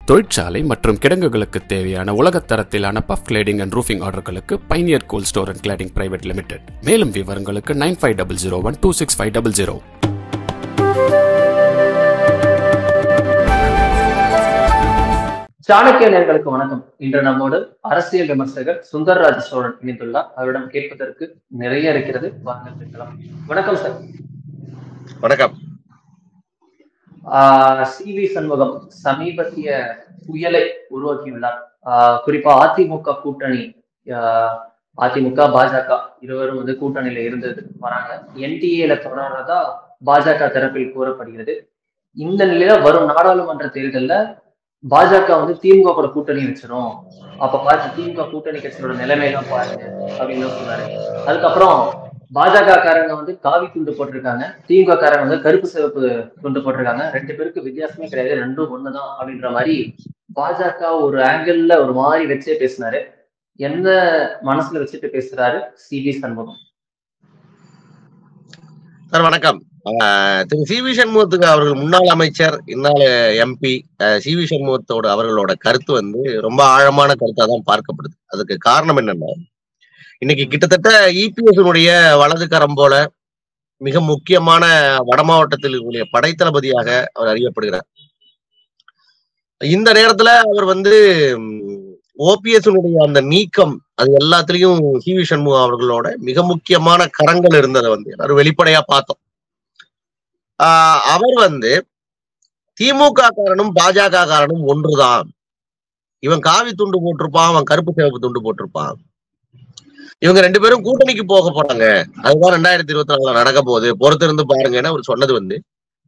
தொழிற்சாலை மற்றும் கிடங்குகளுக்கு தேவையான உலகத் தரத்திலான பஃப் கிளேடிங் அண்ட் ரூஃபிங் ஆர்டர்களுக்கு pioneer cold store and cladding private limited மேலும் விவரங்களுக்கு nine five double zero one two six five double zero Chanakya நேர்களுக்கு வணக்கம் இன்று நம்மோடு அரசியல் விமர்சகர் சுந்தர்ராஜ சோழன் இணைந்துள்ளார் அவரிடம் கேட்பதற்கு நிறைய இருக்கிறது வாருங்கள் கேட்கலாம் வணக்கம் சார் வணக்கம் சி வி சண்முகம் சமீபத்திய புயலை உருவாக்கியுள்ளார் ஆஹ் குறிப்பா அதிமுக கூட்டணி ஆஹ் அதிமுக பாஜக இருவரும் வந்து கூட்டணியில இருந்தது வராங்க என்டிஏல தொடர்றதா பாஜக தரப்பில் கூறப்படுகிறது இந்த நிலையில வரும் நாடாளுமன்ற தேர்தல்ல பாஜக வந்து திமுக கூட கூட்டணி வச்சிரும் அப்ப பாருங்க திமுக கூட்டணி கட்சியோட நிலைமையெல்லாம் பாருங்க அப்படின்னு சொன்னாரு அதுக்கப்புறம் பாஜக காரங்க வந்து காவி துண்டு போட்டிருக்காங்க திமுக காரங்க வந்து கருப்பு சிவப்பு துண்டு போட்டிருக்காங்க ரெண்டு பேருக்கு வித்தியாசமே கிடையாது ரெண்டும் ஒண்ணுதான் அப்படின்ற மாதிரி பாஜக ஒரு ஆங்கிள் ஒரு மாதிரி வச்சே பேசினாரு என்ன மனசுல வச்சுட்டு பேசுறாரு சி வி சண்முகம் சார் வணக்கம் ஆஹ் திரு சி வி சண்முகத்துக்கு அவர்கள் முன்னாள் அமைச்சர் இந்நாள் எம்பி சி வி சண்முகத்தோட அவர்களோட கருத்து வந்து ரொம்ப ஆழமான கருத்தா தான் பார்க்கப்படுது அதுக்கு காரணம் என்னன்னா இன்னைக்கு கிட்டத்தட்ட இபிஎஸ்னுடைய வலது கரம் போல மிக முக்கியமான வட மாவட்டத்தில் இருக்கக்கூடிய படைத்தளபதியாக அவர் அறியப்படுகிறார் இந்த நேரத்துல அவர் வந்து ஓபிஎஸ் அந்த நீக்கம் அது எல்லாத்துலயும் சி வி சண்முகம் அவர்களோட மிக முக்கியமான கரங்கள் இருந்ததை வந்து எல்லாரும் வெளிப்படையா பார்த்தோம் ஆஹ் அவர் வந்து திமுக காரனும் பாஜக காரனும் ஒன்றுதான் இவன் காவி துண்டு போட்டிருப்பான் அவன் கருப்பு சிவப்பு துண்டு போட்டிருப்பான் இவங்க ரெண்டு பேரும் கூட்டணிக்கு போக போறாங்க அதுதான் ரெண்டாயிரத்தி இருபத்தி நாலுல நடக்க போகுது பொறுத்திருந்து பாருங்கன்னு அவர் சொன்னது வந்து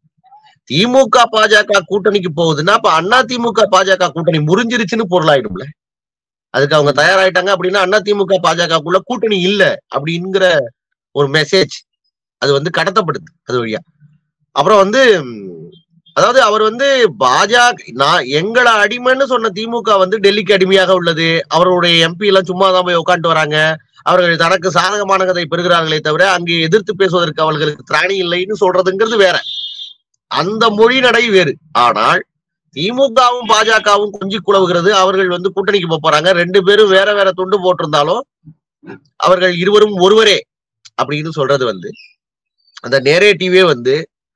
திமுக பாஜக கூட்டணிக்கு போகுதுன்னா அப்ப அண்ணா திமுக பாஜக கூட்டணி முறிஞ்சிருச்சுன்னு பொருளாயிடும்ல அதுக்கு அவங்க தயாராயிட்டாங்க அப்படின்னா அண்ணா திமுக பாஜகக்குள்ள கூட்டணி இல்ல அப்படிங்கிற ஒரு மெசேஜ் அது வந்து கடத்தப்படுது அது வழியா அப்புறம் வந்து அதாவது அவர் வந்து பாஜக நான் எங்களை அடிமைன்னு சொன்ன திமுக வந்து டெல்லிக்கு அடிமையாக உள்ளது அவருடைய எம்பி எல்லாம் சும்மா தான் போய் உட்காந்துட்டு வராங்க அவர்கள் தனக்கு சாதகமானதை பெறுகிறார்களே தவிர அங்கே எதிர்த்து பேசுவதற்கு அவர்களுக்கு திராணி இல்லைன்னு சொல்றதுங்கிறது வேற அந்த மொழி நடை வேறு ஆனால் திமுகவும் பாஜகவும் கொஞ்சி குழவுகிறது அவர்கள் வந்து கூட்டணிக்கு போறாங்க ரெண்டு பேரும் வேற வேற துண்டு போட்டிருந்தாலும் அவர்கள் இருவரும் ஒருவரே அப்படின்னு சொல்றது வந்து அந்த நேரேட்டிவே வந்து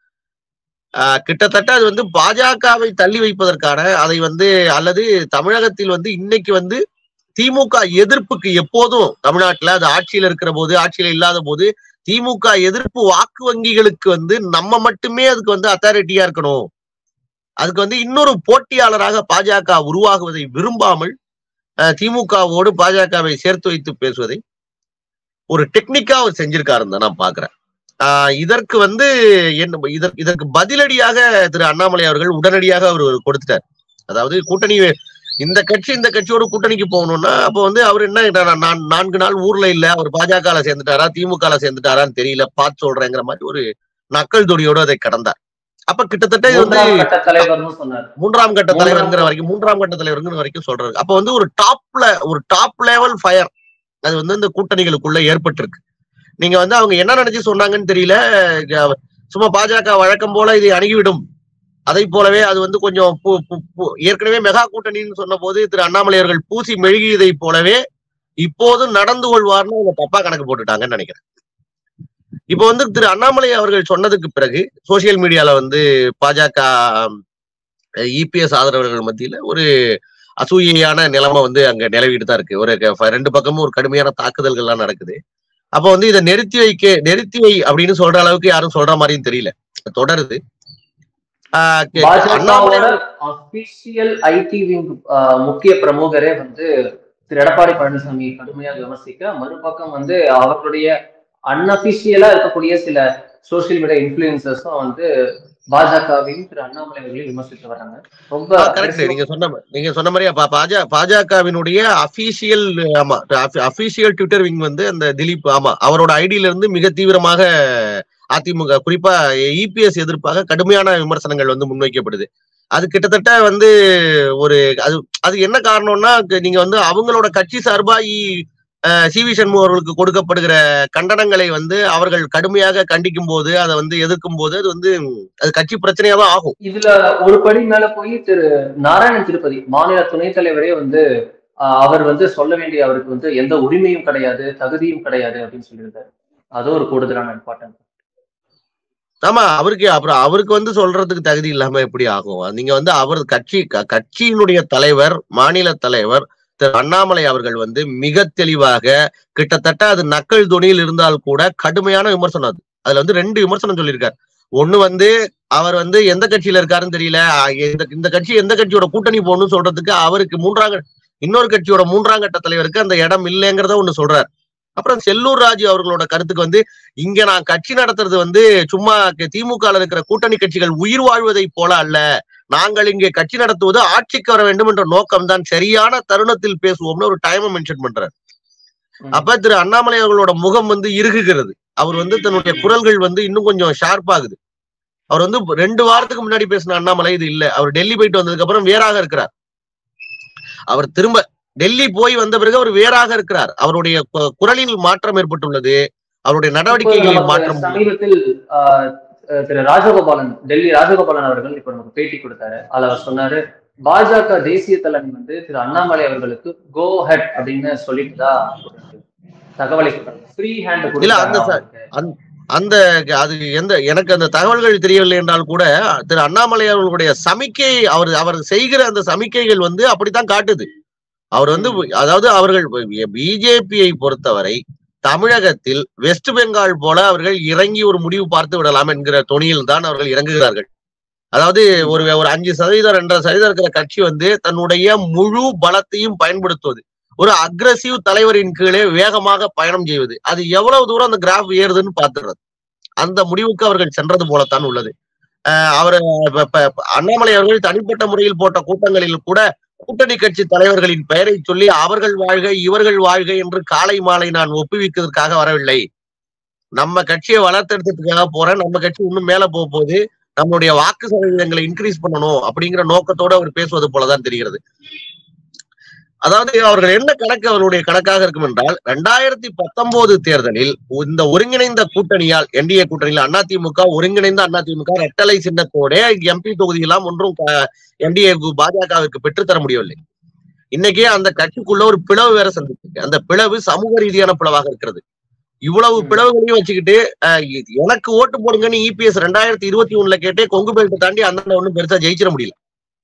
கிட்டத்தட்ட அது வந்து பாஜகவை தள்ளி வைப்பதற்கான அதை வந்து அல்லது தமிழகத்தில் வந்து இன்னைக்கு வந்து திமுக எதிர்ப்புக்கு எப்போதும் தமிழ்நாட்டுல அது ஆட்சியில இருக்கிற போது ஆட்சியில இல்லாத போது திமுக எதிர்ப்பு வாக்கு வங்கிகளுக்கு வந்து நம்ம மட்டுமே அதுக்கு வந்து அத்தாரிட்டியா இருக்கணும் அதுக்கு வந்து இன்னொரு போட்டியாளராக பாஜக உருவாகுவதை விரும்பாமல் திமுகவோடு பாஜகவை சேர்த்து வைத்து பேசுவதை ஒரு டெக்னிக்கா அவர் செஞ்சிருக்காருன்னு தான் நான் பாக்குறேன் ஆஹ் இதற்கு வந்து என்ன இதற்கு இதற்கு பதிலடியாக திரு அண்ணாமலை அவர்கள் உடனடியாக அவர் கொடுத்துட்டார் அதாவது கூட்டணி இந்த கட்சி இந்த கட்சியோட கூட்டணிக்கு போகணும்னா அப்போ வந்து அவர் என்ன நான் நான்கு நாள் ஊர்ல இல்ல அவர் பாஜக சேர்ந்துட்டாரா திமுக சேர்ந்துட்டாரான்னு தெரியல பார்த்து சொல்றேங்கிற மாதிரி ஒரு நக்கல் துணியோடு அதை கடந்தார் அப்ப கிட்டத்தட்ட இது வந்து மூன்றாம் கட்ட தலைவர்ங்கிற வரைக்கும் மூன்றாம் கட்ட தலைவருங்கிற வரைக்கும் சொல்றாரு அப்ப வந்து ஒரு டாப்ல ஒரு டாப் லெவல் ஃபயர் அது வந்து இந்த கூட்டணிகளுக்குள்ள ஏற்பட்டிருக்கு நீங்க வந்து அவங்க என்ன நினைச்சு சொன்னாங்கன்னு தெரியல சும்மா பாஜக வழக்கம் போல இதை அணுகிவிடும் அதை போலவே அது வந்து கொஞ்சம் ஏற்கனவே மெகா கூட்டணின்னு சொன்ன போது திரு அண்ணாமலை அவர்கள் பூசி மெழுகியதை போலவே இப்போது நடந்து கொள்வார்னு அவங்க தப்பா கணக்கு போட்டுட்டாங்கன்னு நினைக்கிறேன் இப்ப வந்து திரு அண்ணாமலை அவர்கள் சொன்னதுக்கு பிறகு சோசியல் மீடியால வந்து பாஜக இபிஎஸ் ஆதரவர்கள் மத்தியில ஒரு அசூயையான நிலைமை வந்து அங்க நிலவிட்டு தான் இருக்கு ஒரு ரெண்டு பக்கமும் ஒரு கடுமையான தாக்குதல்கள்லாம் நடக்குது அப்ப வந்து இதை நிறுத்தி வைக்க நிறுத்தி வை அப்படின்னு சொல்ற அளவுக்கு யாரும் சொல்ற மாதிரியும் தெரியல தொடருது அபிஷியல் ஐடி விங் முக்கிய பிரமுகரே வந்து திரு எடப்பாடி பழனிசாமி கடுமையாக விமர்சிக்க மறுபக்கம் வந்து அவர்களுடைய அன்அபிஷியலா இருக்கக்கூடிய சில சோசியல் மீடியா இன்ஃபுளுசர்ஸும் வந்து பாஜகவையும் திரு அண்ணாமலை அவர்களையும் விமர்சித்து வராங்க ரொம்ப கரெக்ட் நீங்க சொன்ன நீங்க சொன்ன மாதிரி பாஜ பாஜகவினுடைய அபிஷியல் ஆமா அபிஷியல் ட்விட்டர் விங் வந்து அந்த திலீப் ஆமா அவரோட ஐடியில இருந்து மிக தீவிரமாக அதிமுக குறிப்பா இபிஎஸ் எதிர்ப்பாக கடுமையான விமர்சனங்கள் வந்து முன்வைக்கப்படுது அது கிட்டத்தட்ட வந்து ஒரு அது அது என்ன காரணம்னா நீங்க வந்து அவங்களோட கட்சி சார்பா அஹ், சி வி சண்முகம் அவர்களுக்கு கொடுக்கப்படுகிற கண்டனங்களை வந்து அவர்கள் கடுமையாக கண்டிக்கும் போது அதை வந்து எதிர்க்கும் போது அது வந்து அது கட்சி பிரச்சனையா தான் ஆகும் இதுல ஒரு படி மேல போய் திரு நாராயணன் திருப்பதி மாநில துணைத் தலைவரே வந்து ஆஹ், அவர் வந்து சொல்ல வேண்டிய அவருக்கு வந்து எந்த உரிமையும் கிடையாது தகுதியும் கிடையாது அப்படின்னு சொல்லியிருந்தாரு அது ஒரு கூடுதலான இம்பார்ட்டன்ட் ஆமா அவருக்கு அப்புறம் அவருக்கு வந்து சொல்றதுக்கு தகுதி இல்லாம எப்படி ஆகும் நீங்க வந்து அவர் கட்சி க- கட்சியினுடைய தலைவர் மாநில தலைவர் திரு அண்ணாமலை அவர்கள் வந்து மிக தெளிவாக கிட்டத்தட்ட அது நக்கல் துணியில் இருந்தால் கூட கடுமையான விமர்சனம் அது அதுல வந்து ரெண்டு விமர்சனம் சொல்லியிருக்காரு ஒண்ணு வந்து அவர் வந்து எந்த கட்சியில இருக்காருன்னு தெரியல அஹ் இந்த இந்த கட்சி எந்த கட்சியோட கூட்டணி போகணும்னு சொல்றதுக்கு அவருக்கு மூன்றாம் கட்ட- இன்னொரு கட்சியோட மூன்றாம் கட்ட தலைவருக்கு அந்த இடம் இல்லைங்கிறத ஒண்ணு சொல்றாரு அப்புறம் செல்லூர் ராஜு அவர்களோட கருத்துக்கு வந்து இங்க நான் கட்சி நடத்துறது வந்து சும்மா திமுக இருக்கிற கூட்டணி கட்சிகள் உயிர் வாழ்வதை போல அல்ல நாங்கள் இங்கே கட்சி நடத்துவது ஆட்சிக்கு வர வேண்டும் என்ற நோக்கம் தான் சரியான தருணத்தில் பேசுவோம்னு ஒரு டைமை மென்ஷன் பண்றாரு அப்ப திரு அண்ணாமலை அவர்களோட முகம் வந்து இறுகுகிறது அவர் வந்து தன்னுடைய குரல்கள் வந்து இன்னும் கொஞ்சம் ஷார்ப் ஆகுது அவர் வந்து ரெண்டு வாரத்துக்கு முன்னாடி பேசின அண்ணாமலை இது இல்ல அவர் டெல்லி போயிட்டு வந்ததுக்கு அப்புறம் வேறாக இருக்கிறார் அவர் திரும்ப டெல்லி போய் வந்த பிறகு அவர் வேறாக இருக்கிறார் அவருடைய கு- குரலில் மாற்றம் ஏற்பட்டுள்ளது அவருடைய இப்போது நடவடிக்கைகளில் நமக்கு மாற்றம் சமீபத்தில் ஆஹ், அஹ், திரு ராஜகோபாலன் டெல்லி ராஜகோபாலன் அவர்கள் இப்ப நமக்கு பேட்டி கொடுத்தாரு அதுல அவர் சொன்னாரு பாஜக தேசிய தலைமை வந்து திரு அண்ணாமலை அவர்களுக்கு கோ ஹெட் அப்படின்னு சொல்லிட்டு தான் ஒரு தகவலை சொல்றாங்க ஃப்ரீ ஹேண்ட் இல்ல, அந்த ச- அந்த அது எந்த எனக்கு அந்த தகவல்கள் தெரியவில்லை என்றால் கூட திரு அண்ணாமலை அவர்களுடைய சமிக்கை அவர் அவர் செய்கிற அந்த சமிக்கைகள் வந்து அப்படித்தான் காட்டுது அவர் வந்து அதாவது அவர்கள் பிஜேபியை பொறுத்தவரை தமிழகத்தில் வெஸ்ட் பெங்கால் போல அவர்கள் இறங்கி ஒரு முடிவு பார்த்து விடலாம் என்கிற தொனியில் தான் அவர்கள் இறங்குகிறார்கள் அதாவது ஒரு ஒரு அஞ்சு சதவீதம் ரெண்டரை சதவீதம் இருக்கிற கட்சி வந்து தன்னுடைய முழு பலத்தையும் பயன்படுத்துவது ஒரு அக்ரசிவ் தலைவரின் கீழே வேகமாக பயணம் செய்வது அது எவ்வளவு தூரம் அந்த கிராஃப் ஏறுதுன்னு பாத்துறது அந்த முடிவுக்கு அவர்கள் சென்றது போலத்தான் உள்ளது அஹ் அவர் இப்ப- இப்ப- இப்ப அண்ணாமலை அவர்கள் தனிப்பட்ட முறையில் போட்ட கூட்டங்களில் கூட கூட்டணி கட்சி தலைவர்களின் பெயரை சொல்லி அவர்கள் வாழ்க இவர்கள் வாழ்க என்று காலை மாலை நான் ஒப்புவிக்கிறதுக்காக வரவில்லை நம்ம கட்சியை வளர்த்தெடுத்ததுக்காக போறேன் நம்ம கட்சி இன்னும் மேல போக போகுது நம்மளுடைய வாக்கு சதவீதங்களை இன்க்ரீஸ் பண்ணணும் அப்படிங்கிற நோக்கத்தோட அவர் பேசுவது போலதான் தெரிகிறது அதாவது அவர்கள் என்ன கணக்கு அவருடைய கணக்காக இருக்கும் என்றால் ரெண்டாயிரத்தி பத்தொன்பது தேர்தலில் இந்த ஒருங்கிணைந்த கூட்டணியால் என்டிஏ கூட்டணியில் அதிமுக ஒருங்கிணைந்த அதிமுக ரெட்டலை சின்னத்தோட எம்பி தொகுதியெல்லாம் ஒன்றும் என்டிஏ பாஜகவிற்கு பெற்றுத்தர முடியவில்லை இன்னைக்கே அந்த கட்சிக்குள்ள ஒரு பிளவு வேற சந்திச்சிருக்கு அந்த பிளவு சமூக ரீதியான பிளவாக இருக்கிறது இவ்வளவு ம். பிளவுகளையும் வச்சுக்கிட்டு அஹ், இ- எனக்கு ஓட்டு போடுங்கன்னு இபிஎஸ் ரெண்டாயிரத்தி இருபத்தி ஒண்ணுல கேட்டே கொங்கு பெல்ட்டை தாண்டி அந்த ஒண்ணும் பெருசா ஜெயிச்சிட முடியல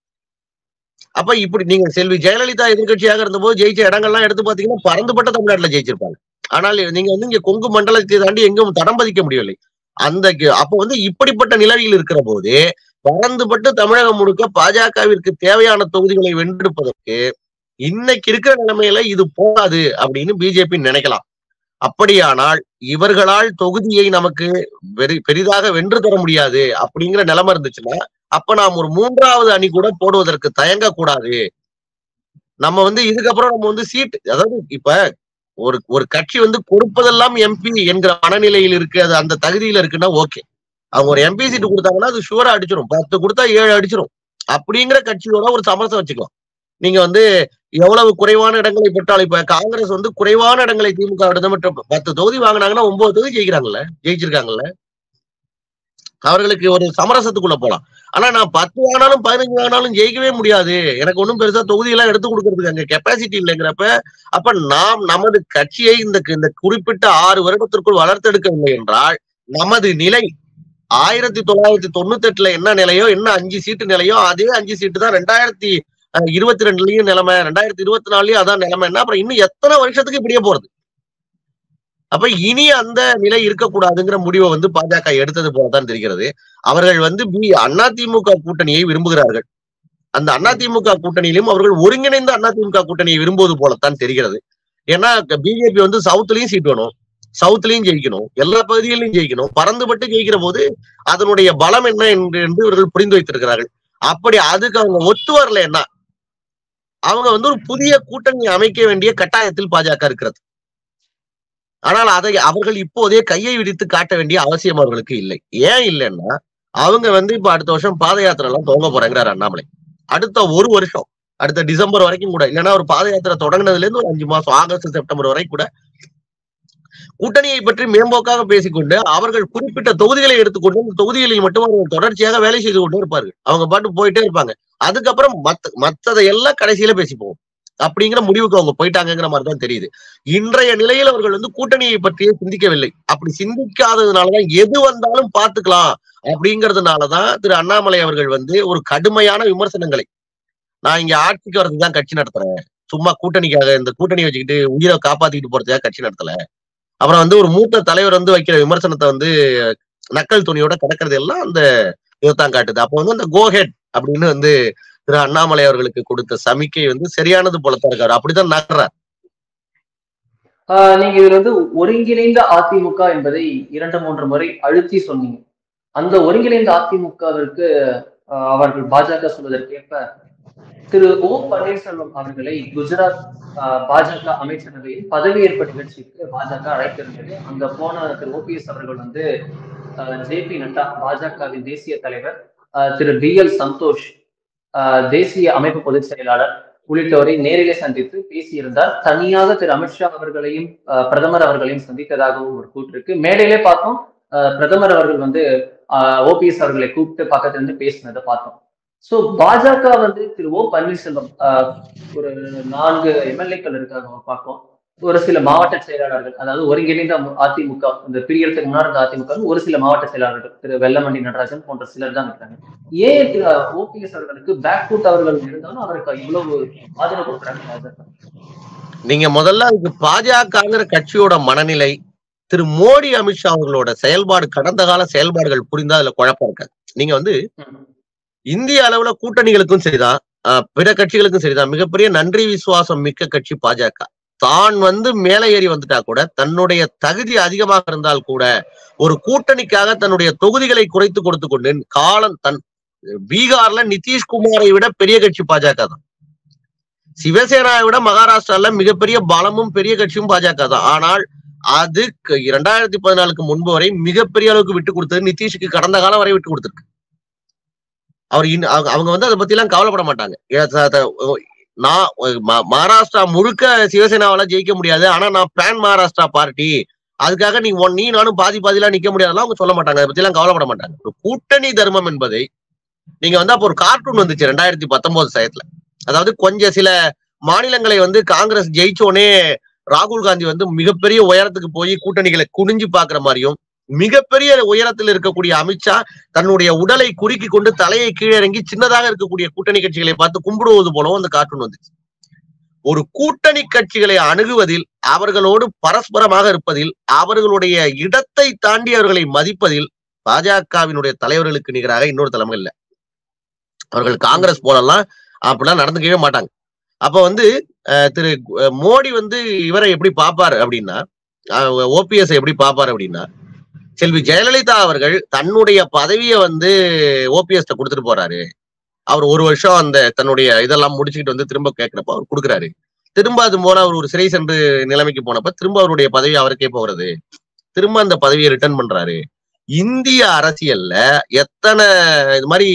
அப்ப இப்படி நீங்க செல்வி ஜெயலலிதா எதிர்க்கட்சியாக இருந்தபோது ஜெயிச்ச இடங்கள்லாம் எடுத்து பாத்தீங்கன்னா பறந்துபட்ட தமிழ்நாட்டுல ஜெயிச்சிருப்பாங்க ஆனால் நீங்க வந்து இங்க கொங்கு மண்டலத்தை தாண்டி எங்கும் தடம் பதிக்க முடியவில்லை அந்த கி- அப்ப வந்து இப்படிப்பட்ட நிலையில் இருக்கிற போது பறந்துபட்டு தமிழகம் முழுக்க பாஜகவிற்கு தேவையான தொகுதிகளை வென்றெடுப்பதற்கு இன்னைக்கு இருக்கிற நிலைமையில இது போகாது அப்படின்னு பிஜேபி நினைக்கலாம் அப்படியானால் இவர்களால் தொகுதியை நமக்கு பெரி- பெரிதாக வென்று தர முடியாது அப்படிங்கிற நிலைமை இருந்துச்சுன்னா அப்ப நாம் ஒரு மூன்றாவது அணி கூட போடுவதற்கு தயங்க கூடாது நம்ம வந்து இதுக்கப்புறம் நம்ம வந்து சீட் அதாவது இப்ப ஒரு ஒரு கட்சி வந்து கொடுப்பதெல்லாம் எம்பி என்கிற மனநிலையில் இருக்கு அது அந்த தகுதியில இருக்குன்னா ஓகே அவங்க ஒரு எம்பி சீட்டு கொடுத்தாங்கன்னா அது ஷுவரா அடிச்சிடும் பத்து கொடுத்தா ஏழு அடிச்சிடும் அப்படிங்கிற கட்சியோட ஒரு சமரசம் வச்சுக்கலாம் நீங்க வந்து எவ்வளவு குறைவான இடங்களை பெற்றாலும் இப்ப காங்கிரஸ் வந்து குறைவான இடங்களை திமுக விட பத்து தொகுதி வாங்கினாங்கன்னா ஒன்பது தொகுதி ஜெயிக்கிறாங்கல்ல ஜெயிச்சிருக்காங்கல்ல அவர்களுக்கு ஒரு சமரசத்துக்குள்ள போலாம் ஆனா நான் பத்து வாங்கினாலும் பதினஞ்சு வாங்கினாலும் ஜெயிக்கவே முடியாது எனக்கு ஒன்றும் பெருசா தொகுதி எல்லாம் எடுத்து கொடுக்கறதுக்கு அங்க கெப்பாசிட்டி இல்லைங்கிறப்ப அப்ப நாம் நமது கட்சியை இந்த இந்த குறிப்பிட்ட ஆறு வருடத்திற்குள் வளர்த்தெடுக்கவில்லை என்றால் நமது நிலை ஆயிரத்தி தொள்ளாயிரத்தி தொண்ணூத்தி எட்டுல என்ன நிலையோ என்ன அஞ்சு சீட்டு நிலையோ அதே அஞ்சு சீட்டு தான் ரெண்டாயிரத்தி அஹ், இருபத்தி ரெண்டுலயும் நிலைமை ரெண்டாயிரத்தி இருபத்தி நாலுலயும் அதான் நிலைமைன்னா அப்புறம் இன்னும் எத்தனை வருஷத்துக்கு இப்படியே போறது அப்ப இனி அந்த நிலை இருக்கக்கூடாதுங்கிற முடிவை வந்து பாஜக எடுத்தது போலதான் தெரிகிறது அவர்கள் வந்து பி அதிமுக கூட்டணியை விரும்புகிறார்கள் அந்த அதிமுக கூட்டணியிலும் அவர்கள் ஒருங்கிணைந்த அதிமுக கூட்டணியை விரும்புவது போலத்தான் தெரிகிறது ஏன்னா பிஜேபி வந்து சவுத்லயும் சீட் வேணும் சவுத்லயும் ஜெயிக்கணும் எல்லா பகுதிகளிலும் ஜெயிக்கணும் பறந்துபட்டு ஜெயிக்கிற போது அதனுடைய பலம் என்ன என்று என்று இவர்கள் புரிந்து வைத்திருக்கிறார்கள் அப்படி அதுக்கு அவங்க ஒத்து வரலன்னா அவங்க வந்து ஒரு புதிய கூட்டணி அமைக்க வேண்டிய கட்டாயத்தில் பாஜக இருக்கிறது ஆனால் அதை அவர்கள் இப்போதே கையை விரித்து காட்ட வேண்டிய அவசியம் அவர்களுக்கு இல்லை ஏன் இல்லைன்னா அவங்க வந்து இப்ப அடுத்த வருஷம் பாத யாத்திரை எல்லாம் துவங்க போறேங்கிறார் அண்ணாமலை அடுத்த ஒரு வருஷம் அடுத்த டிசம்பர் வரைக்கும் கூட இல்லைன்னா ஒரு பாத யாத்திரை தொடங்கினதுல இருந்து ஒரு அஞ்சு மாசம் ஆகஸ்ட் செப்டம்பர் வரைக்கும் கூட கூட்டணியை பற்றி மேம்போக்காக பேசிக்கொண்டு அவர்கள் குறிப்பிட்ட தொகுதிகளை எடுத்துக்கொண்டு அந்த தொகுதிகளில் மட்டும் அவர்கள் தொடர்ச்சியாக வேலை செய்து கொண்டே இருப்பார்கள் அவங்க பாட்டு போயிட்டே இருப்பாங்க அதுக்கப்புறம் மத்த மத்ததை எல்லாம் கடைசியில பேசிப்போம் அப்படிங்கிற முடிவுக்கு அவங்க போயிட்டாங்கிற மாதிரி தான் தெரியுது இன்றைய நிலையில் அவர்கள் வந்து கூட்டணியை பற்றியே சிந்திக்கவில்லை அப்படி சிந்திக்காததுனாலதான் எது வந்தாலும் பார்த்துக்கலாம் அப்படிங்கறதுனாலதான் திரு அண்ணாமலை அவர்கள் வந்து ஒரு கடுமையான விமர்சனங்களை நான் இங்க ஆட்சிக்கு வரதுக்கு தான் கட்சி நடத்துறேன் சும்மா கூட்டணிக்காக இந்த கூட்டணி வச்சுக்கிட்டு உயிரை காப்பாத்திக்கிட்டு போறதுக்காக கட்சி நடத்தல அப்புறம் வந்து ஒரு மூத்த தலைவர் வந்து வைக்கிற விமர்சனத்தை வந்து நக்கல் துணியோட கிடக்கிறது எல்லாம் அந்த இதுதான் காட்டுது அப்போ வந்து அந்த கோஹெட் அப்படின்னு வந்து திரு அண்ணாமலை அவர்களுக்கு கொடுத்த சமிக்கை வந்து சரியானது போலத்தான் இருக்காரு அப்படிதான் நகர்றார் ஆஹ் நீங்க இதுல வந்து ஒருங்கிணைந்த அதிமுக என்பதை இரண்டு மூன்று முறை அழுத்தி சொன்னீங்க அந்த ஒருங்கிணைந்த அதிமுகவிற்கு ஆஹ் அவர்கள் பாஜக சொல்வதற்கேற்ப திரு ஓ பன்னீர்செல்வம் அவர்களை குஜராத் ஆஹ் பாஜக அமைச்சரவையில் பதவியேற்பு நிகழ்ச்சிக்கு பாஜக அழைத்திருந்தது அங்க போன திரு ஓபிஎஸ் அவர்கள் வந்து ஜே பி நட்டா பாஜகவின் தேசிய தலைவர் ஆஹ் திரு பி எல் சந்தோஷ் ஆஹ் தேசிய அமைப்பு பொதுச் செயலாளர் உள்ளிட்டோரை நேரிலே சந்தித்து பேசியிருந்தார் தனியாக திரு அமித்ஷா அவர்களையும் ஆஹ் பிரதமர் அவர்களையும் சந்தித்ததாகவும் ஒரு கூற்று இருக்கு மேடையிலே பார்த்தோம் ஆஹ் பிரதமர் அவர்கள் வந்து ஓபிஎஸ் அவர்களை கூப்பிட்டு பக்கத்துல இருந்து பேசினதை பார்த்தோம் சோ பாஜக வந்து திரு ஓ பன்னீர்செல்வம் ஆஹ் ஒரு நான்கு எம்எல்ஏக்கள் இருக்காங்க பார்ப்போம் ஒரு சில மாவட்ட செயலாளர்கள் அதாவது ஒருங்கிணைந்த அதிமுக இந்த பிரியறதுக்கு முன்னாடி இருந்த அதிமுக வில் ஒரு சில மாவட்ட செயலாளர்கள் திரு வெல்லமண்டி நடராஜன் போன்ற சிலர் தான் இருக்காங்க ஏன் திரு ஓபிஎஸ் அவர்களுக்கு பேக் ஃபுட் அவர்கள் இருந்தாலும் அவருக்கு இவ்வளவு ஆதரவு கொடுக்குறாங்க பாஜக நீங்க முதல்ல அதுக்கு பாஜகங்கிற கட்சியோட மனநிலை திரு மோடி அமித்ஷா அவர்களோட செயல்பாடு கடந்த கால செயல்பாடுகள் புரிந்தா அதுல குழப்பம் இருக்காது நீங்க வந்து ம். இந்திய அளவுல கூட்டணிகளுக்கும் சரிதான் ஆஹ் பிற கட்சிகளுக்கும் சரிதான் மிகப்பெரிய நன்றி விசுவாசம் மிக்க கட்சி பாஜக தான் வந்து மேலே ஏறி வந்துட்டா கூட தன்னுடைய தகுதி அதிகமாக இருந்தால் கூட ஒரு கூட்டணிக்காக தன்னுடைய தொகுதிகளை குறைத்து கொடுத்து கொண்டு காலம் தன் பீகார்ல நிதிஷ்குமாரை விட பெரிய கட்சி பாஜக தான் சிவசேனாவை விட மகாராஷ்டிரால மிகப்பெரிய பலமும் பெரிய கட்சியும் பாஜக தான் ஆனால் அது க- இரண்டாயிரத்தி பதினாலுக்கு முன்பு வரை மிகப்பெரிய அளவுக்கு விட்டு கொடுத்தது நிதிஷுக்கு கடந்த காலம் வரை விட்டு கொடுத்திருக்கு அவர் இன்ன- அவங்க அவங்க வந்து அதை பத்தி எல்லாம் கவலைப்பட மாட்டாங்க ஏ, த- த- ஓ, நான் ம- மகாராஷ்டிரா முழுக்க சிவசேனாவால ஜெயிக்க முடியாது ஆனா நான் பேன் மகாராஷ்டிரா பார்ட்டி அதுக்காக நீ ஒன் நீ நானும் பாதி பாதிலாம் நிக்க முடியாதுலாம் அவங்க சொல்ல மாட்டாங்க அதை பத்தி எல்லாம் கவலைப்பட மாட்டாங்க ஒரு கூட்டணி தர்மம் என்பதை நீங்க வந்து அப்போ ஒரு கார்ட்டூன் வந்துச்சு ரெண்டாயிரத்தி பத்தொன்பது சயத்துல அதாவது கொஞ்சம் சில மாநிலங்களை வந்து காங்கிரஸ் ஜெயிச்சோனே ராகுல் காந்தி வந்து மிகப்பெரிய உயரத்துக்கு போய் கூட்டணிகளை குனிஞ்சு பாக்குற மாதிரியும் மிகப்பெரிய உயரத்தில் இருக்கக்கூடிய அமித்ஷா தன்னுடைய உடலை குறுக்கி கொண்டு தலையை கீழே இறங்கி சின்னதாக இருக்கக்கூடிய கூட்டணி கட்சிகளை பார்த்து கும்பிடுவது போலவும் அந்த கார்ட்டூன் வந்துச்சு ஒரு கூட்டணி கட்சிகளை அணுகுவதில் அவர்களோடு பரஸ்பரமாக இருப்பதில் அவர்களுடைய இடத்தை தாண்டி அவர்களை மதிப்பதில் பாஜகவினுடைய தலைவர்களுக்கு நிகராக இன்னொரு தலைமை இல்லை அவர்கள் காங்கிரஸ் போலலாம் அப்படிலாம் நடந்துக்கவே மாட்டாங்க அப்ப வந்து அஹ், திரு அஹ், மோடி வந்து இவரை எப்படி பார்ப்பாரு அப்படின்னா ஓபிஎஸ் எப்படி பார்ப்பாரு அப்படின்னா செல்வி ஜெயலலிதா அவர்கள் தன்னுடைய பதவியை வந்து ஓபிஎஸ் கொடுத்துட்டு போறாரு அவர் ஒரு வருஷம் அந்த தன்னுடைய இதெல்லாம் முடிச்சுக்கிட்டு வந்து திரும்ப கேட்கிறப்ப அவர் கொடுக்குறாரு திரும்ப அது போல அவர் ஒரு சிறை சென்று நிலைமைக்கு போனப்ப திரும்ப அவருடைய பதவி அவருக்கே போகிறது திரும்ப அந்த பதவியை ரிட்டர்ன் பண்றாரு இந்திய அரசியல்ல எத்தனை இது மாதிரி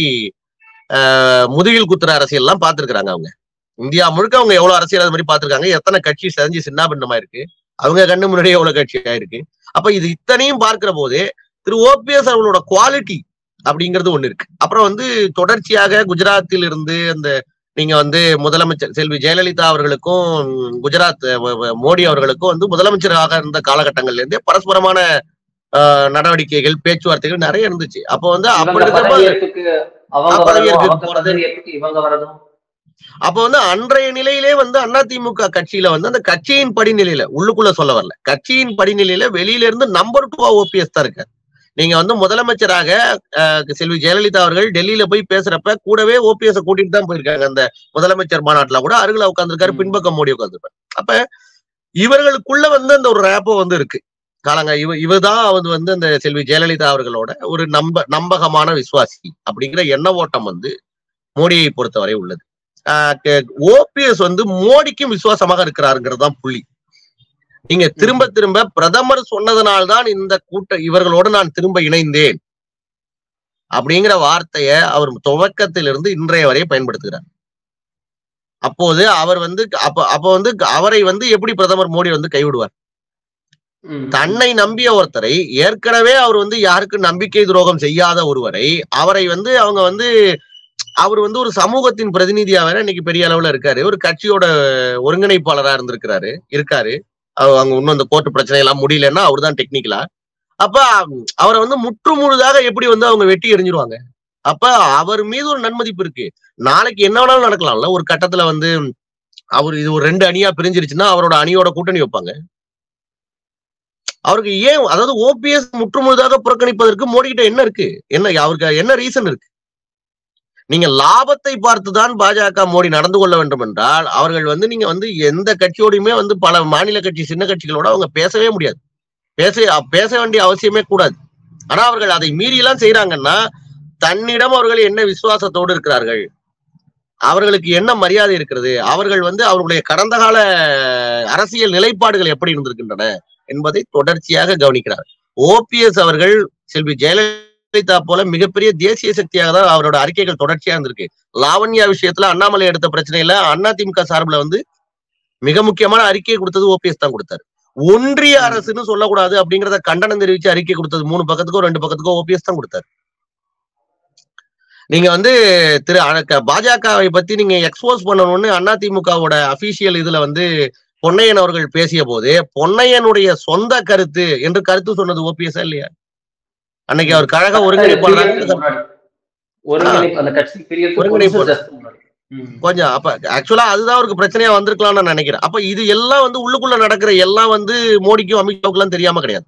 ஆஹ், முதுகில் குத்துற அரசியல் எல்லாம் பார்த்திருக்கிறாங்க அவங்க இந்தியா முழுக்க அவங்க எவ்வளவு அரசியல் அது மாதிரி பார்த்திருக்காங்க எத்தனை கட்சி செஞ்சு சின்னாபின்னமா இருக்கு அவங்க கண்ணு முன்னாடியே எவ்வளவு கட்சி ஆயிருக்கு அப்ப இது இத்தனையும் பார்க்கிற போது திரு ஓபிஎஸ் அவர்களோட குவாலிட்டி அப்படிங்கிறது ஒண்ணு இருக்கு அப்புறம் வந்து தொடர்ச்சியாக குஜராத்தில் இருந்து அந்த நீங்க வந்து முதலமைச்சர் செல்வி ஜெயலலிதா அவர்களுக்கும் குஜராத் அஹ், அஹ், மோடி அவர்களுக்கும் வந்து முதலமைச்சராக இருந்த காலகட்டங்கள்ல இருந்தே பரஸ்பரமான ஆஹ், நடவடிக்கைகள் பேச்சுவார்த்தைகள் நிறைய இருந்துச்சு அப்போ வந்து அப்படி இவங்க இருக்கிறப்ப பதவியேற்புக்கு அவங்க வரதும் பதவியேற்புக்கு அவங்க போறது. பதவியேற்புக்கு இவங்க வரதும் அப்ப வந்து அன்றைய நிலையிலே வந்து அதிமுக கட்சியில வந்து அந்த கட்சியின் படிநிலையில உள்ளுக்குள்ள சொல்ல வரல கட்சியின் படிநிலையில வெளியில இருந்து நம்பர் டூ ஓபிஎஸ் தான் இருக்காரு நீங்க வந்து முதலமைச்சராக அஹ், செல்வி ஜெயலலிதா அவர்கள் டெல்லியில போய் பேசுறப்ப கூடவே ஓபிஎஸ் கூட்டிட்டு தான் போயிருக்காங்க அந்த முதலமைச்சர் மாநாட்டுல கூட அருகில உட்கார்ந்திருக்காரு ம். பின்பக்கம் மோடி உட்கார்ந்துருப்பாரு அப்ப இவர்களுக்குள்ள வந்து அந்த ஒரு ரேப்போ வந்து இருக்கு காலங்க இவ இவதான் வந்து வந்து அந்த செல்வி ஜெயலலிதா அவர்களோட ஒரு நம்ப நம்பகமான விசுவாசி அப்படிங்கிற எண்ண ஓட்டம் வந்து மோடியை பொறுத்தவரை உள்ளது ஓபிஎஸ் வந்து மோடிக்கும் விசுவாசமாக இருக்கிறாருங்கிறது தான் புள்ளி நீங்க திரும்ப திரும்ப பிரதமர் சொன்னதனால்தான் இந்த கூட்ட இவர்களோடு நான் திரும்ப இணைந்தேன் அப்படிங்கிற வார்த்தைய அவர் துவக்கத்திலிருந்து இன்றைய வரை பயன்படுத்துகிறார் அப்போது அவர் வந்து அப்ப அப்ப வந்து அவரை வந்து எப்படி பிரதமர் மோடி வந்து கைவிடுவார் ம். தன்னை நம்பிய ஒருத்தரை ஏற்கனவே அவர் வந்து யாருக்கும் நம்பிக்கை துரோகம் செய்யாத ஒருவரை அவரை வந்து அவங்க வந்து அவர் வந்து ஒரு சமூகத்தின் பிரதிநிதியா வேற இன்னைக்கு பெரிய அளவுல இருக்காரு ஒரு கட்சியோட ஒருங்கிணைப்பாளரா இருந்திருக்கிறாரு இருக்காரு அவ- அங்க இன்னும் இந்த கோர்ட்டு பிரச்சனை எல்லாம் முடியலன்னா அவர் தான் டெக்னிக்கலா அப்ப ம், அவரை வந்து முற்று முழுதாக எப்படி வந்து அவங்க வெட்டி எறிஞ்சிருவாங்க அப்ப அவர் மீது ஒரு நன்மதிப்பு இருக்கு நாளைக்கு என்ன வேணாலும் நடக்கலாம்ல ஒரு கட்டத்துல வந்து அவர் இது ஒரு ரெண்டு அணியா பிரிஞ்சிருச்சுன்னா அவரோட அணியோட கூட்டணி வைப்பாங்க அவருக்கு ஏன் அதாவது ஓபிஎஸ் முற்றுமுழுதாக புறக்கணிப்பதற்கு மோடி கிட்ட என்ன இருக்கு என்ன அவருக்கு என்ன ரீசன் இருக்கு நீங்க லாபத்தை பார்த்துதான் பாஜக மோடி நடந்து கொள்ள வேண்டும் என்றால் அவர்கள் வந்து நீங்க வந்து எந்த கட்சியோடையுமே வந்து பல மாநில கட்சி சின்ன கட்சிகளோட அவங்க பேசவே முடியாது பேச பேச வேண்டிய அவசியமே கூடாது ஆனா அவர்கள் அதை மீறி எல்லாம் செய்யறாங்கன்னா தன்னிடம் அவர்கள் என்ன விசுவாசத்தோடு இருக்கிறார்கள் அவர்களுக்கு என்ன மரியாதை இருக்கிறது அவர்கள் வந்து அவர்களுடைய கடந்த கால அரசியல் நிலைப்பாடுகள் எப்படி இருந்திருக்கின்றன என்பதை தொடர்ச்சியாக கவனிக்கிறார் ஓபிஎஸ் அவர்கள் செல்வி ஜெயலலிதா போல மிகப்பெரிய தேசிய சக்தியாக தான் அவரோட அறிக்கைகள் தொடர்ச்சியா இருந்திருக்கு லாவண்யா விஷயத்துல அண்ணாமலை எடுத்த பிரச்சனையில அதிமுக சார்பில் வந்து மிக முக்கியமான அறிக்கை கொடுத்தது ஓபிஎஸ் தான் கொடுத்தாரு ஒன்றிய அரசுன்னு சொல்லக்கூடாது அப்படிங்கறத கண்டனம் தெரிவிச்சு அறிக்கை கொடுத்தது மூணு பக்கத்துக்கோ ரெண்டு பக்கத்துக்கோ ஓபிஎஸ் தான் கொடுத்தாரு நீங்க வந்து திரு அ- பாஜகவை பத்தி நீங்க எக்ஸ்போஸ் பண்ணணும்னு அதிமுகவோட அபிஷியல் இதுல வந்து பொன்னையன் அவர்கள் பேசிய போது பொன்னையனுடைய சொந்த கருத்து என்று கருத்து சொன்னது ஓபிஎஸ் இல்லையா அன்னைக்கு அவர் கழக ஒருங்கிணைப்பாளராக பிரியறதுக்கு முன்னாடி. ஒருங்கிணைப்பு அந்த கட்சி பிரியறதுக்கு ஒருங்கிணைப்பு. கொஞ்சம் just முன்னாடி. ம். கொஞ்சம் அப்ப ஆக்சுவலா அதுதான் அவருக்கு பிரச்சனையா வந்திருக்கலாம்னு நான் நினைக்கிறேன் அப்ப இது எல்லாம் வந்து உள்ளுக்குள்ள நடக்கிற எல்லாம் வந்து மோடிக்கும் அமித்ஷாவுக்கு எல்லாம் தெரியாம கிடையாது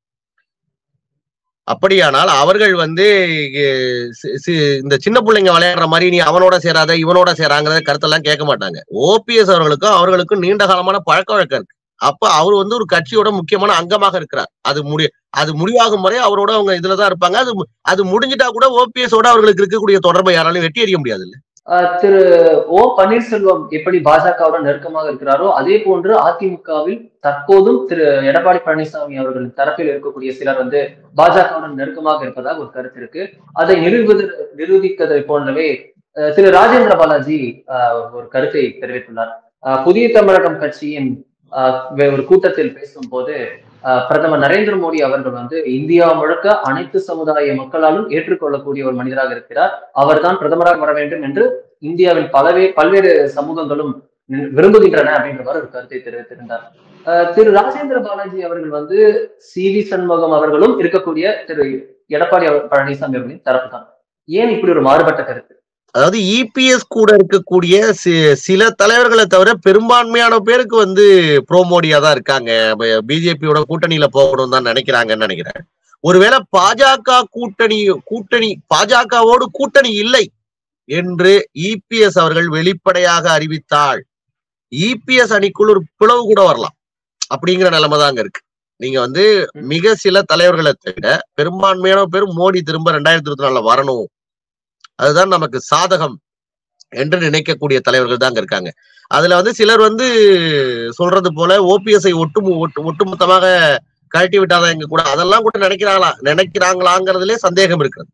அப்படியானால் அவர்கள் வந்து இ- சி- சி- இந்த சின்ன பிள்ளைங்க விளையாடுற மாதிரி நீ அவனோட சேராத இவனோட சேராங்கிறத கருத்தெல்லாம் கேட்க மாட்டாங்க ஓபிஎஸ் அவர்களுக்கும் அவர்களுக்கும் நீண்ட காலமான பழக்க வழக்கம் இருக்கு அப்ப அவர் வந்து ஒரு கட்சியோட முக்கியமான அங்கமாக இருக்கிறார் அது முடி அது முடிவாகும் வரை அவரோட அவங்க இதுலதான் இருப்பாங்க அது மு- அது முடிஞ்சிட்டா கூட ஓபிஎஸ் ஓட அவர்களுக்கு இருக்கக்கூடிய தொடர்பை யாராலும் வெட்டி எறிய முடியாது இல்ல ஆஹ் திரு ஓ பன்னீர்செல்வம் எப்படி பாஜகவுடன் நெருக்கமாக இருக்கிறாரோ அதே போன்று அதிமுகவில் தற்போதும் திரு எடப்பாடி பழனிசாமி அவர்களின் தரப்பில் இருக்கக்கூடிய சிலர் வந்து பாஜகவுடன் நெருக்கமாக இருப்பதாக ஒரு கருத்து இருக்கு அதை நிரூபித நிரூபிக்கதை போன்றவே ஆஹ் திரு ராஜேந்திர பாலாஜி ஆஹ் ஒரு கருத்தை தெரிவித்துள்ளார் ஆஹ் புதிய தமிழகம் கட்சியின் ஆஹ் வே- ஒரு கூட்டத்தில் பேசும்போது ஆஹ் பிரதமர் நரேந்திர மோடி அவர்கள் வந்து இந்தியா முழுக்க அனைத்து சமுதாய மக்களாலும் ஏற்றுக்கொள்ளக்கூடிய ஒரு மனிதராக இருக்கிறார் அவர்தான் பிரதமராக வர வேண்டும் என்று இந்தியாவின் பலவே பல்வேறு சமூகங்களும் நின்- விரும்புகின்றன அப்படின்றவாறு ஒரு கருத்தை தெரிவித்திருந்தார் ஆஹ் திரு ராஜேந்திர பாலாஜி அவர்கள் வந்து சி வி சண்முகம் அவர்களும் இருக்கக்கூடிய திரு எடப்பாடி அவர்- பழனிசாமி அவர்களின் தரப்பு தான் ஏன் இப்படி ஒரு மாறுபட்ட கருத்து அதாவது இபிஎஸ் கூட இருக்கக்கூடிய சி- சில தலைவர்களை தவிர பெரும்பான்மையான பேருக்கு வந்து ப்ரோ மோடியா தான் இருக்காங்க பிஜேபியோட கூட்டணியில போகணும் தான் நினைக்கிறாங்கன்னு நினைக்கிறேன் ஒருவேளை பாஜக கூட்டணி கூட்டணி பாஜகவோடு கூட்டணி இல்லை என்று இபிஎஸ் அவர்கள் வெளிப்படையாக அறிவித்தால் இபிஎஸ் அணிக்குள் ஒரு பிளவு கூட வரலாம் அப்படிங்கிற நிலைமை தான் அங்க இருக்கு நீங்க வந்து மிக சில தலைவர்களை தவிர பெரும்பான்மையான பேர் மோடி திரும்ப ரெண்டாயிரத்தி இருபத்தி நாலுல வரணும் அதுதான் நமக்கு சாதகம் என்று நினைக்கக்கூடிய தலைவர்கள் தான் அங்க இருக்காங்க அதுல வந்து சிலர் வந்து சொல்றது போல ஓபிஎஸ்ஐ ஒட்டு ஒட்டு ஒட்டுமொத்தமாக கழட்டி விட்டாதான் எங்க கூட அதெல்லாம் கூட நினைக்கிறாங்களா நினைக்கிறாங்களாங்கிறதுலே சந்தேகம் இருக்கிறது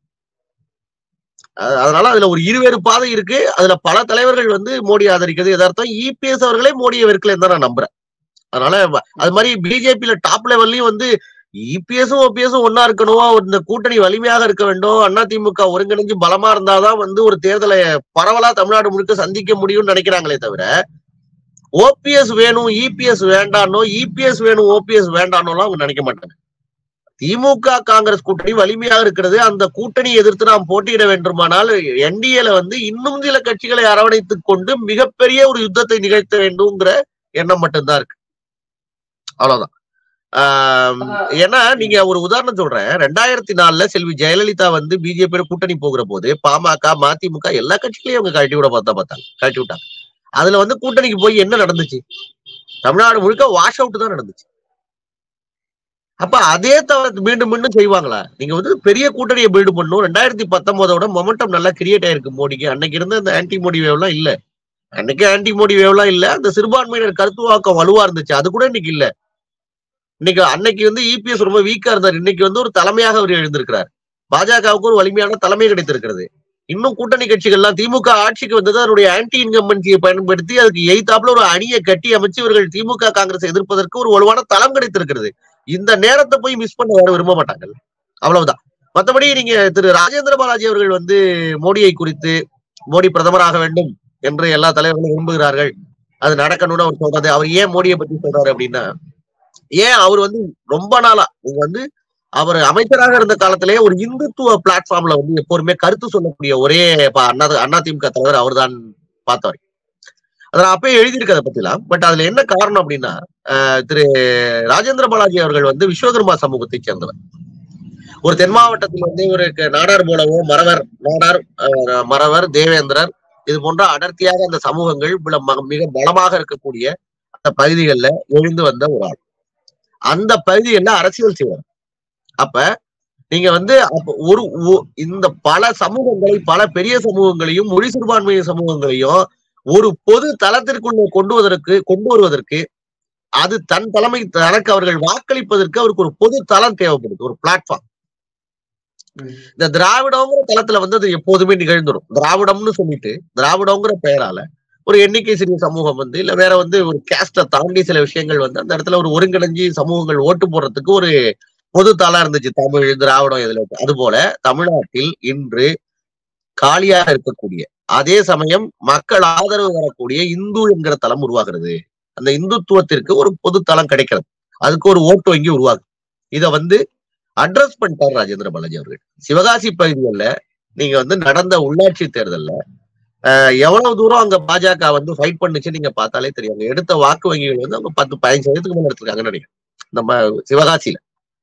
அஹ் அதனால அதுல ஒரு இருவேறு பாதை இருக்கு அதுல பல தலைவர்கள் வந்து மோடி ஆதரிக்கிறது எதார்த்தம் இபிஎஸ் அவர்களே மோடியை வெறுக்கலன்னு தான் நான் நம்புறேன் அதனால வ- அது மாதிரி பிஜேபியில டாப் லெவல்லயும் வந்து இபிஎஸும் ஓபிஎஸும் ஒன்னா இருக்கணும் இந்த கூட்டணி வலிமையாக இருக்க வேண்டும் அதிமுக ஒருங்கிணைஞ்சு பலமா இருந்தாதான் வந்து ஒரு தேர்தலை பரவலா தமிழ்நாடு முழுக்க சந்திக்க முடியும்னு நினைக்கிறாங்களே தவிர ஓபிஎஸ் வேணும் இபிஎஸ் வேண்டானோ இபிஎஸ் வேணும் ஓபிஎஸ் வேண்டானோலாம் அவங்க நினைக்க மாட்டாங்க திமுக காங்கிரஸ் கூட்டணி வலிமையாக இருக்கிறது அந்த கூட்டணி எதிர்த்து நாம் போட்டியிட வேண்டுமானால் என்டிஏல வந்து இன்னும் சில கட்சிகளை அரவணைத்துக் கொண்டு மிகப்பெரிய ஒரு யுத்தத்தை நிகழ்த்த வேண்டும்ங்கிற எண்ணம் மட்டும்தான் இருக்கு அவ்வளவுதான் ஆஹ் ஏன்னா நீங்க ஒரு உதாரணம் சொல்றேன் ரெண்டாயிரத்தி நாலுல செல்வி ஜெயலலிதா வந்து பிஜேபி கூட்டணி போகிற போது பாமக மதிமுக எல்லா கட்சிகளையும் அவங்க கழட்டி விட பார்த்தா பார்த்தாங்க கழட்டி விட்டாங்க அதுல வந்து கூட்டணிக்கு போய் என்ன நடந்துச்சு தமிழ்நாடு முழுக்க வாஷ் அவுட் தான் நடந்துச்சு அப்ப அதே தவிர மீண்டும் மீண்டும் செய்வாங்களா நீங்க வந்து பெரிய கூட்டணியை பில்டு பண்ணும் ரெண்டாயிரத்தி பத்தொன்பதோட மொமெண்டம் நல்லா கிரியேட் ஆயிருக்கு மோடிக்கு அன்னைக்கு இருந்த அந்த ஆன்டி மோடி வேவ்லாம் இல்ல அன்னைக்கு ஆன்டி மோடி வேவ்லாம் இல்ல அந்த சிறுபான்மையினர் கருத்துவாக்கம் வலுவா இருந்துச்சு அது கூட இன்னைக்கு இல்ல இன்னைக்கு அன்னைக்கு வந்து இபிஎஸ் ரொம்ப வீக்கா இருந்தார் இன்னைக்கு வந்து ஒரு தலைமையாக அவர் எழுந்திருக்கிறார் பாஜகவுக்கு ஒரு வலிமையான தலைமை கிடைத்திருக்கிறது இன்னும் கூட்டணி கட்சிகள்லாம் திமுக ஆட்சிக்கு வந்தது அதனுடைய ஆன்டி இன்கம்பன்சியை பயன்படுத்தி அதுக்கு எய்தாப்புல ஒரு அணியை கட்டி அமைச்சு இவர்கள் திமுக காங்கிரஸ் எதிர்ப்பதற்கு ஒரு வலுவான தளம் கிடைத்திருக்கிறது இந்த நேரத்தை போய் மிஸ் பண்ண யாரும் விரும்ப மாட்டாங்க அவ்வளவுதான் மத்தபடி நீங்க திரு ராஜேந்திர பாலாஜி அவர்கள் வந்து மோடியை குறித்து மோடி பிரதமராக வேண்டும் என்று எல்லா தலைவர்களும் விரும்புகிறார்கள் அது நடக்கணும்னு அவர் சொல்றது அவர் ஏன் மோடியை பத்தி சொல்றாரு அப்படின்னா ஏன் அவர் வந்து ரொம்ப நாளா நீங்க வந்து அவர் அமைச்சராக இருந்த காலத்திலே ஒரு இந்துத்துவ பிளாட்ஃபார்ம்ல வந்து எப்போதுமே கருத்து சொல்லக்கூடிய ஒரே ப- அண்ணா அண்ணா திமுக தலைவர் அவர்தான் பார்த்தவர் அதை நான் அப்பயே எழுதியிருக்க அதை பத்திலாம் பட் அதுல என்ன காரணம் அப்படின்னா அஹ், திரு ராஜேந்திர பாலாஜி அவர்கள் வந்து விஸ்வகர்மா சமூகத்தை சேர்ந்தவர் ஒரு தென் மாவட்டத்தில் வந்து ஒரு க- நாடார் போலவோ மறவர் நாடார் அஹ், மறவர் தேவேந்திரர் இது போன்ற அடர்த்தியாக அந்த சமூகங்கள் பில- ம- மிக பலமாக இருக்கக்கூடிய அந்த பகுதிகளில் எழுந்து வந்த ஒரு ஆள் அந்த பகுதிகளில் அரசியல் செய்வார் அப்ப நீங்க வந்து அப்ப ஒரு ஒ- இந்த பல சமூகங்களை பல பெரிய சமூகங்களையும் மொழி சிறுபான்மை சமூகங்களையும் ஒரு பொது தளத்திற்குள்ளே கொண்டு வருவதற்கு கொண்டு வருவதற்கு அது தன் தலைமை தனக்கு அவர்கள் வாக்களிப்பதற்கு அவருக்கு ஒரு பொது தளம் தேவைப்படுது ஒரு பிளாட்ஃபார்ம் ம். இந்த திராவிடங்கிற தளத்துல வந்து அது எப்போதுமே நிகழ்ந்துடும் திராவிடம்னு சொல்லிட்டு திராவிடங்கிற பெயரால ஒரு எண்ணிக்கை சிறிய சமூகம் வந்து இல்ல வேற வந்து ஒரு கேஸ்ட தாண்டி சில விஷயங்கள் வந்து அந்த இடத்துல ஒரு ஒருங்கிணைஞ்சு சமூகங்கள் ஓட்டு போடுறதுக்கு ஒரு பொது தளம் இருந்துச்சு தமிழ் திராவிடம் இதுல இருக்கு. அது போல தமிழ்நாட்டில் இன்று காலியாக இருக்கக்கூடிய அதே சமயம் மக்கள் ஆதரவு வரக்கூடிய இந்து என்கிற தளம் உருவாகிறது அந்த இந்துத்துவத்திற்கு ஒரு பொது தளம் கிடைக்கிறது அதுக்கு ஒரு ஓட்டு வங்கி உருவாகுது இத வந்து அட்ரஸ் பண்ணிட்டார் ராஜேந்திர பாலாஜி அவர்கள் சிவகாசி பகுதிகளில் நீங்க வந்து நடந்த உள்ளாட்சி தேர்தல்ல அஹ், எவ்வளவு தூரம் அங்க பாஜக வந்து ஃபைட் பண்ணுச்சு நீங்க பார்த்தாலே தெரியும் அங்க எடுத்த வாக்கு வங்கிகள் வந்து அவங்க பத்து பதினஞ்சு சதவீதத்துக்கு மேல எடுத்திருக்காங்கன்னு நினைக்கிறேன் நம்ம சிவகாசியில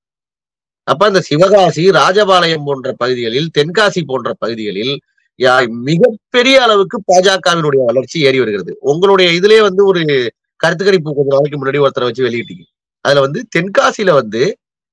அப்ப இந்த சிவகாசி ராஜபாளையம் போன்ற பகுதிகளில் தென்காசி போன்ற பகுதிகளில் யா- மிகப்பெரிய அளவுக்கு பாஜகவினுடைய வளர்ச்சி ஏறி வருகிறது உங்களுடைய இதுலயே வந்து ஒரு கருத்து கணிப்பு கொஞ்ச நாளைக்கு முன்னாடி ஒருத்தரை வச்சு வெளியிட்டீங்க அதுல வந்து தென்காசியில வந்து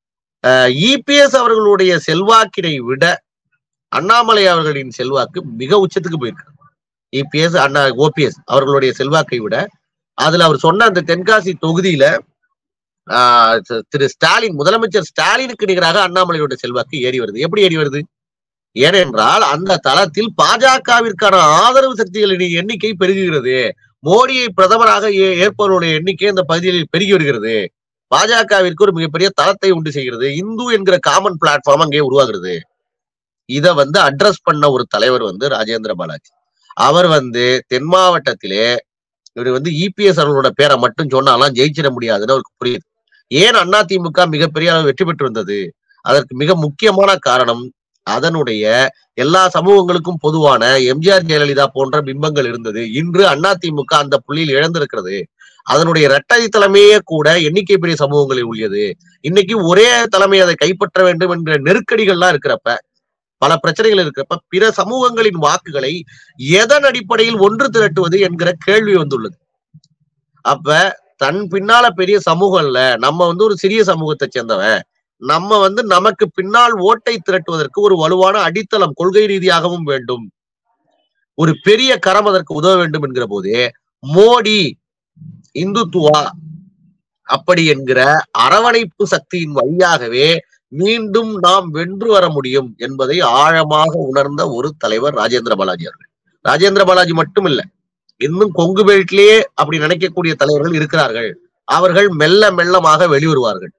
இபிஎஸ் அவர்களுடைய செல்வாக்கினை விட அண்ணாமலை அவர்களின் செல்வாக்கு மிக உச்சத்துக்கு போயிருக்கு இபிஎஸ் அண்ணா ஓபிஎஸ் அவர்களுடைய செல்வாக்கை விட அதுல அவர் சொன்ன அந்த தென்காசி தொகுதியில ஆஹ் தி- திரு ஸ்டாலின் முதலமைச்சர் ஸ்டாலினுக்கு நிகராக அண்ணாமலையோட செல்வாக்கு ஏறி வருது எப்படி ஏறி வருது ஏனென்றால் அந்த தளத்தில் பாஜகவிற்கான ஆதரவு சக்திகளின் எண்ணிக்கை பெருகுகிறது மோடியை பிரதமராக ஏ- ஏற்பவர்களுடைய எண்ணிக்கை அந்த பகுதியில் பெருகி வருகிறது பாஜகவிற்கு ஒரு மிகப்பெரிய தளத்தை உண்டு செய்கிறது இந்து என்கிற காமன் பிளாட்ஃபார்ம் அங்கே உருவாகிறது இத வந்து அட்ரஸ் பண்ண ஒரு தலைவர் வந்து ராஜேந்திர பாலாஜி அவர் வந்து தென் மாவட்டத்திலே இவர் வந்து இபிஎஸ் அவர்களோட பேரை மட்டும் சொன்னாலாம் ஜெயிச்சிட முடியாதுன்னு அவருக்கு புரியுது ஏன் அதிமுக மிகப்பெரிய அளவு வெற்றி பெற்று வந்தது அதற்கு மிக முக்கியமான காரணம் அதனுடைய எல்லா சமூகங்களுக்கும் பொதுவான எம்ஜிஆர் ஜெயலலிதா போன்ற பிம்பங்கள் இருந்தது இன்று அதிமுக அந்த புள்ளியில் இழந்திருக்கிறது அதனுடைய இரட்டை தலைமையே கூட எண்ணிக்கை பெரிய சமூகங்களில் உள்ளது இன்னைக்கு ஒரே தலைமை அதை கைப்பற்ற வேண்டும் என்ற நெருக்கடிகள்லாம் இருக்கிறப்ப பல பிரச்சனைகள் இருக்கிறப்ப பிற சமூகங்களின் வாக்குகளை எதன் அடிப்படையில் ஒன்று திரட்டுவது என்கிற கேள்வி வந்துள்ளது அப்ப தன் பின்னால பெரிய சமூகம் இல்ல நம்ம வந்து ஒரு சிறிய சமூகத்தை சேர்ந்தவன் நம்ம வந்து நமக்கு பின்னால் ஓட்டை திரட்டுவதற்கு ஒரு வலுவான அடித்தளம் கொள்கை ரீதியாகவும் வேண்டும் ஒரு பெரிய கரம் அதற்கு உதவ வேண்டும் என்கிற போதே மோடி இந்துத்துவா அப்படி என்கிற அரவணைப்பு சக்தியின் வழியாகவே மீண்டும் நாம் வென்று வர முடியும் என்பதை ஆழமாக உணர்ந்த ஒரு தலைவர் ராஜேந்திர பாலாஜி அவர்கள் ராஜேந்திர பாலாஜி மட்டும் இல்ல இன்னும் கொங்கு பெல்ட்லயே அப்படி நினைக்கக்கூடிய தலைவர்கள் இருக்கிறார்கள் அவர்கள் மெல்ல மெல்லமாக வெளிவருவார்கள்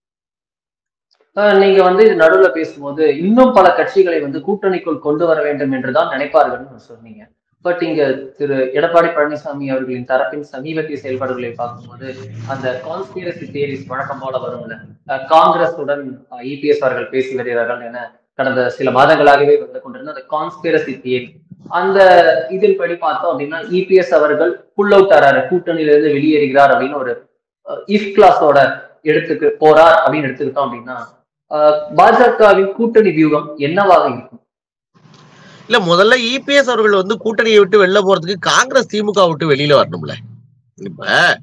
ஆஹ் நீங்க வந்து இது நடுவுல பேசும்போது இன்னும் பல கட்சிகளை வந்து கூட்டணிக்குள் கொண்டு வர வேண்டும் என்றுதான் நினைப்பார்கள்னு சொன்னீங்க பட் இங்க திரு எடப்பாடி பழனிசாமி அவர்களின் தரப்பின் சமீபத்திய செயல்பாடுகளை பார்க்கும்போது அந்த கான்ஸ்பிரசி தியரிஸ் வழக்கம் போல வரும்ல அஹ் காங்கிரசுடன் இபிஎஸ் அவர்கள் பேசி வருகிறார்கள் என கடந்த சில மாதங்களாகவே வந்து கொண்டிருந்த அந்த கான்ஸ்பிரசி தியரி அந்த இதில் படி பார்த்தோம் அப்படின்னா இபிஎஸ் அவர்கள் புல் அவுட் ஆறாரு கூட்டணியிலிருந்து வெளியேறுகிறார் அப்படின்னு ஒரு இஃப் கிளாஸோட எடுத்துக்கு போறார் அப்படின்னு எடுத்துக்கிட்டோம் அப்படின்னா ஆஹ் பாஜகவின் கூட்டணி வியூகம் என்னவாக இருக்கும் இல்ல முதல்ல இபிஎஸ் அவர்கள் வந்து கூட்டணியை விட்டு வெளில போறதுக்கு காங்கிரஸ் திமுக விட்டு வெளியில வரணும்ல இப்ப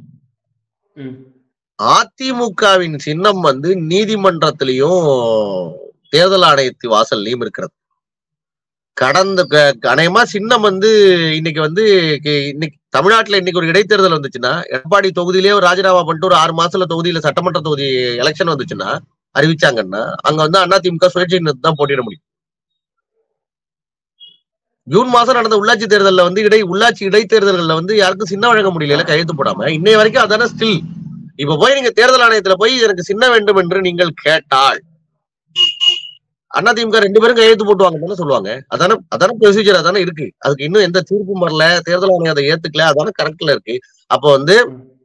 ம், அதிமுகவின் சின்னம் வந்து நீதிமன்றத்திலையும் தேர்தல் ஆணையத்து வாசல்லையும் இருக்கிறது கடந்த க- அநேகமா சின்னம் வந்து இன்னைக்கு வந்து கி- இன்னைக்கு தமிழ்நாட்டுல இன்னைக்கு ஒரு இடைத்தேர்தல் வந்துச்சுன்னா எடப்பாடி தொகுதியிலேயே ஒரு ராஜினாமா பண்ணிட்டு ஒரு ஆறு மாசத்துல தொகுதியில சட்டமன்ற தொகுதி எலெக்ஷன் வந்துச்சுன்னா அறிவிச்சாங்கன்னா அங்க வந்து அதிமுக சுயேட்சை தான் போட்டியிட முடியும் ஜூன் மாசம் நடந்த உள்ளாட்சி தேர்தல்ல வந்து இடை உள்ளாட்சி இடைத்தேர்தல்கள்ல வந்து யாருக்கும் சின்ன வழங்க முடியல கையெழுத்து போடாம இன்னைய வரைக்கும் அதான ஸ்டில் இப்ப போய் நீங்க தேர்தல் ஆணையத்துல போய் எனக்கு சின்ன வேண்டும் என்று நீங்கள் கேட்டால் அதிமுக ரெண்டு பேரும் கையெழுத்து போட்டுவாங்க தானே சொல்லுவாங்க அதான அதான ப்ரொசீஜர் அதானே இருக்கு அதுக்கு இன்னும் எந்த தீர்ப்பும் வரல தேர்தல் ஆணையம் அதை ஏத்துக்கல அதான கரெக்ட்ல இருக்கு அப்ப வந்து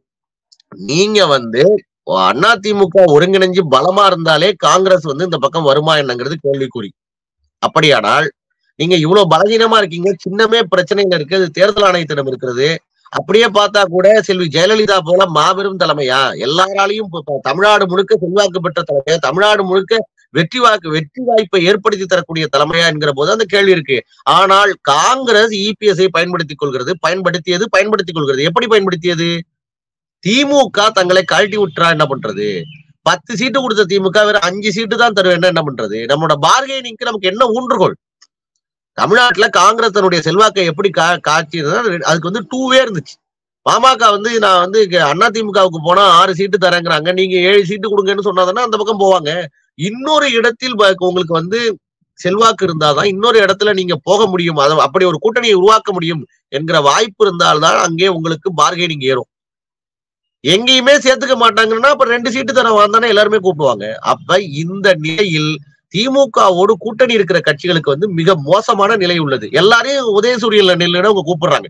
நீங்க வந்து அதிமுக ஒருங்கிணைஞ்சு பலமா இருந்தாலே காங்கிரஸ் வந்து இந்த பக்கம் வருமா என்னங்கிறது கேள்விக்குறி அப்படியானால் நீங்க இவ்வளவு பலகீனமா இருக்கீங்க சின்னமே பிரச்சனைகள் இருக்கு அது தேர்தல் ஆணையத்திடம் இருக்கிறது அப்படியே பார்த்தா கூட செல்வி ஜெயலலிதா போல மாபெரும் தலைமையா எல்லாராலையும் இப்ப இப்ப தமிழ்நாடு முழுக்க செல்வாக்கு பெற்ற தலைமையா தமிழ்நாடு முழுக்க வெற்றி வாக்கு வெற்றி வாய்ப்பை ஏற்படுத்தி தரக்கூடிய தலைமையா என்கிற போது அந்த கேள்வி இருக்கு ஆனால் காங்கிரஸ் இபிஎஸ்ஐ பயன்படுத்திக் கொள்கிறது பயன்படுத்தியது பயன்படுத்திக் கொள்கிறது எப்படி பயன்படுத்தியது திமுக தங்களை கழட்டி விட்டுறா என்ன பண்றது பத்து சீட்டு கொடுத்த திமுக வேற அஞ்சு சீட்டு தான் தருவேன் என்ன பண்றது நம்மளோட பார்கெனிங்க்கு நமக்கு என்ன ஊன்றுகோல் தமிழ்நாட்டுல காங்கிரஸ் தன்னுடைய செல்வாக்கை எப்படி கா காட்சி அதுக்கு வந்து டூ வே இருந்துச்சு பாமக வந்து நான் வந்து அதிமுகவுக்கு போனா ஆறு சீட்டு தரேங்கிறாங்க நீங்க ஏழு சீட்டு கொடுங்கன்னு சொன்னாதானே அந்த பக்கம் போவாங்க இன்னொரு இடத்தில் ப- உங்களுக்கு வந்து செல்வாக்கு இருந்தாதான் இன்னொரு இடத்துல நீங்க போக முடியும் அதை அப்படி ஒரு கூட்டணியை உருவாக்க முடியும் என்கிற வாய்ப்பு இருந்தால்தான் அங்கே உங்களுக்கு பார்கெனிங் ஏறும் எங்கேயுமே சேர்த்துக்க மாட்டாங்கன்னா அப்ப ரெண்டு சீட்டு தர வந்தானே எல்லாருமே கூப்பிடுவாங்க அப்ப இந்த நிலையில் திமுகவோடு கூட்டணி இருக்கிற கட்சிகளுக்கு வந்து மிக மோசமான நிலை உள்ளது எல்லாரையும் உதயசூரியன்ல நிலையிட அவங்க கூப்பிடுறாங்க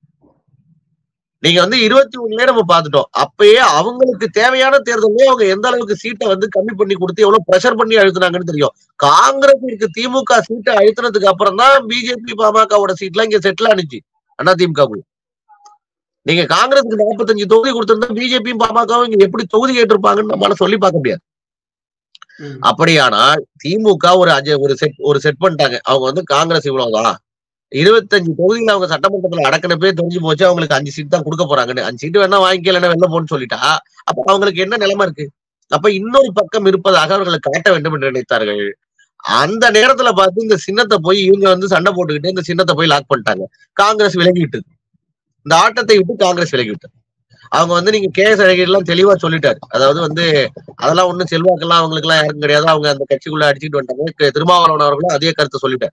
நீங்க வந்து இருபத்தி ஒண்ணுலயே நம்ம பார்த்துட்டோம் அப்பயே அவங்களுக்கு தேவையான தேர்தலே அவங்க எந்த அளவுக்கு சீட்டை வந்து கம்மி பண்ணி கொடுத்து எவ்வளவு பிரஷர் பண்ணி அழுத்துனாங்கன்னு தெரியும் காங்கிரஸிற்கு திமுக சீட்டை அழுத்தினதுக்கு அப்புறம் தான் பிஜேபி பாமகவோட சீட்லாம் இங்க செட்டில் ஆனிச்சு அண்ணா திமுக நீங்க காங்கிரஸுக்கு நாற்பத்தஞ்சு தொகுதி கொடுத்திருந்தா பிஜேபியும் பாமகவும் இங்க எப்படி தொகுதி கேட்டிருப்பாங்கன்னு நம்மளால சொல்லி பார்க்க முடியாது ம். அப்படியானால் திமுக ஒரு அஜ ஒரு செட் ஒரு செட் பண்ணிட்டாங்க அவங்க வந்து காங்கிரஸ் இவ்வளவுதான் இருபத்தஞ்சு தொகுதியில அவங்க சட்டமன்றத்துல அடக்கினப்பே தெரிஞ்சு போச்சு அவங்களுக்கு அஞ்சு சீட் தான் கொடுக்க போறாங்கன்னு அஞ்சு சீட்டு வேணா வாங்கிக்கல வெளில போன்னு சொல்லிட்டா அப்ப அவங்களுக்கு என்ன நிலைமை இருக்கு அப்ப இன்னொரு பக்கம் இருப்பதாக அவர்களை காட்ட வேண்டும் என்று நினைத்தார்கள் அந்த நேரத்துல பார்த்து இந்த சின்னத்தை போய் இவங்க வந்து சண்டை போட்டுக்கிட்டு இந்த சின்னத்தை போய் லாக் பண்ணிட்டாங்க காங்கிரஸ் விலகி விட்டது இந்த ஆட்டத்தை விட்டு காங்கிரஸ் விலகி விட்டது அவங்க வந்து நீங்க கே எஸ் அழகிரி எல்லாம் தெளிவா சொல்லிட்டாரு அதாவது வந்து அதெல்லாம் ஒண்ணும் செல்வாக்கெல்லாம் அவங்களுக்கு எல்லாம் யாருக்கும் கிடையாது அவங்க அந்த கட்சிக்குள்ள அடிச்சுட்டு வந்துட்டாங்க க- திருமாவளவன் அவர்களும் அதே கருத்தை சொல்லிட்டார்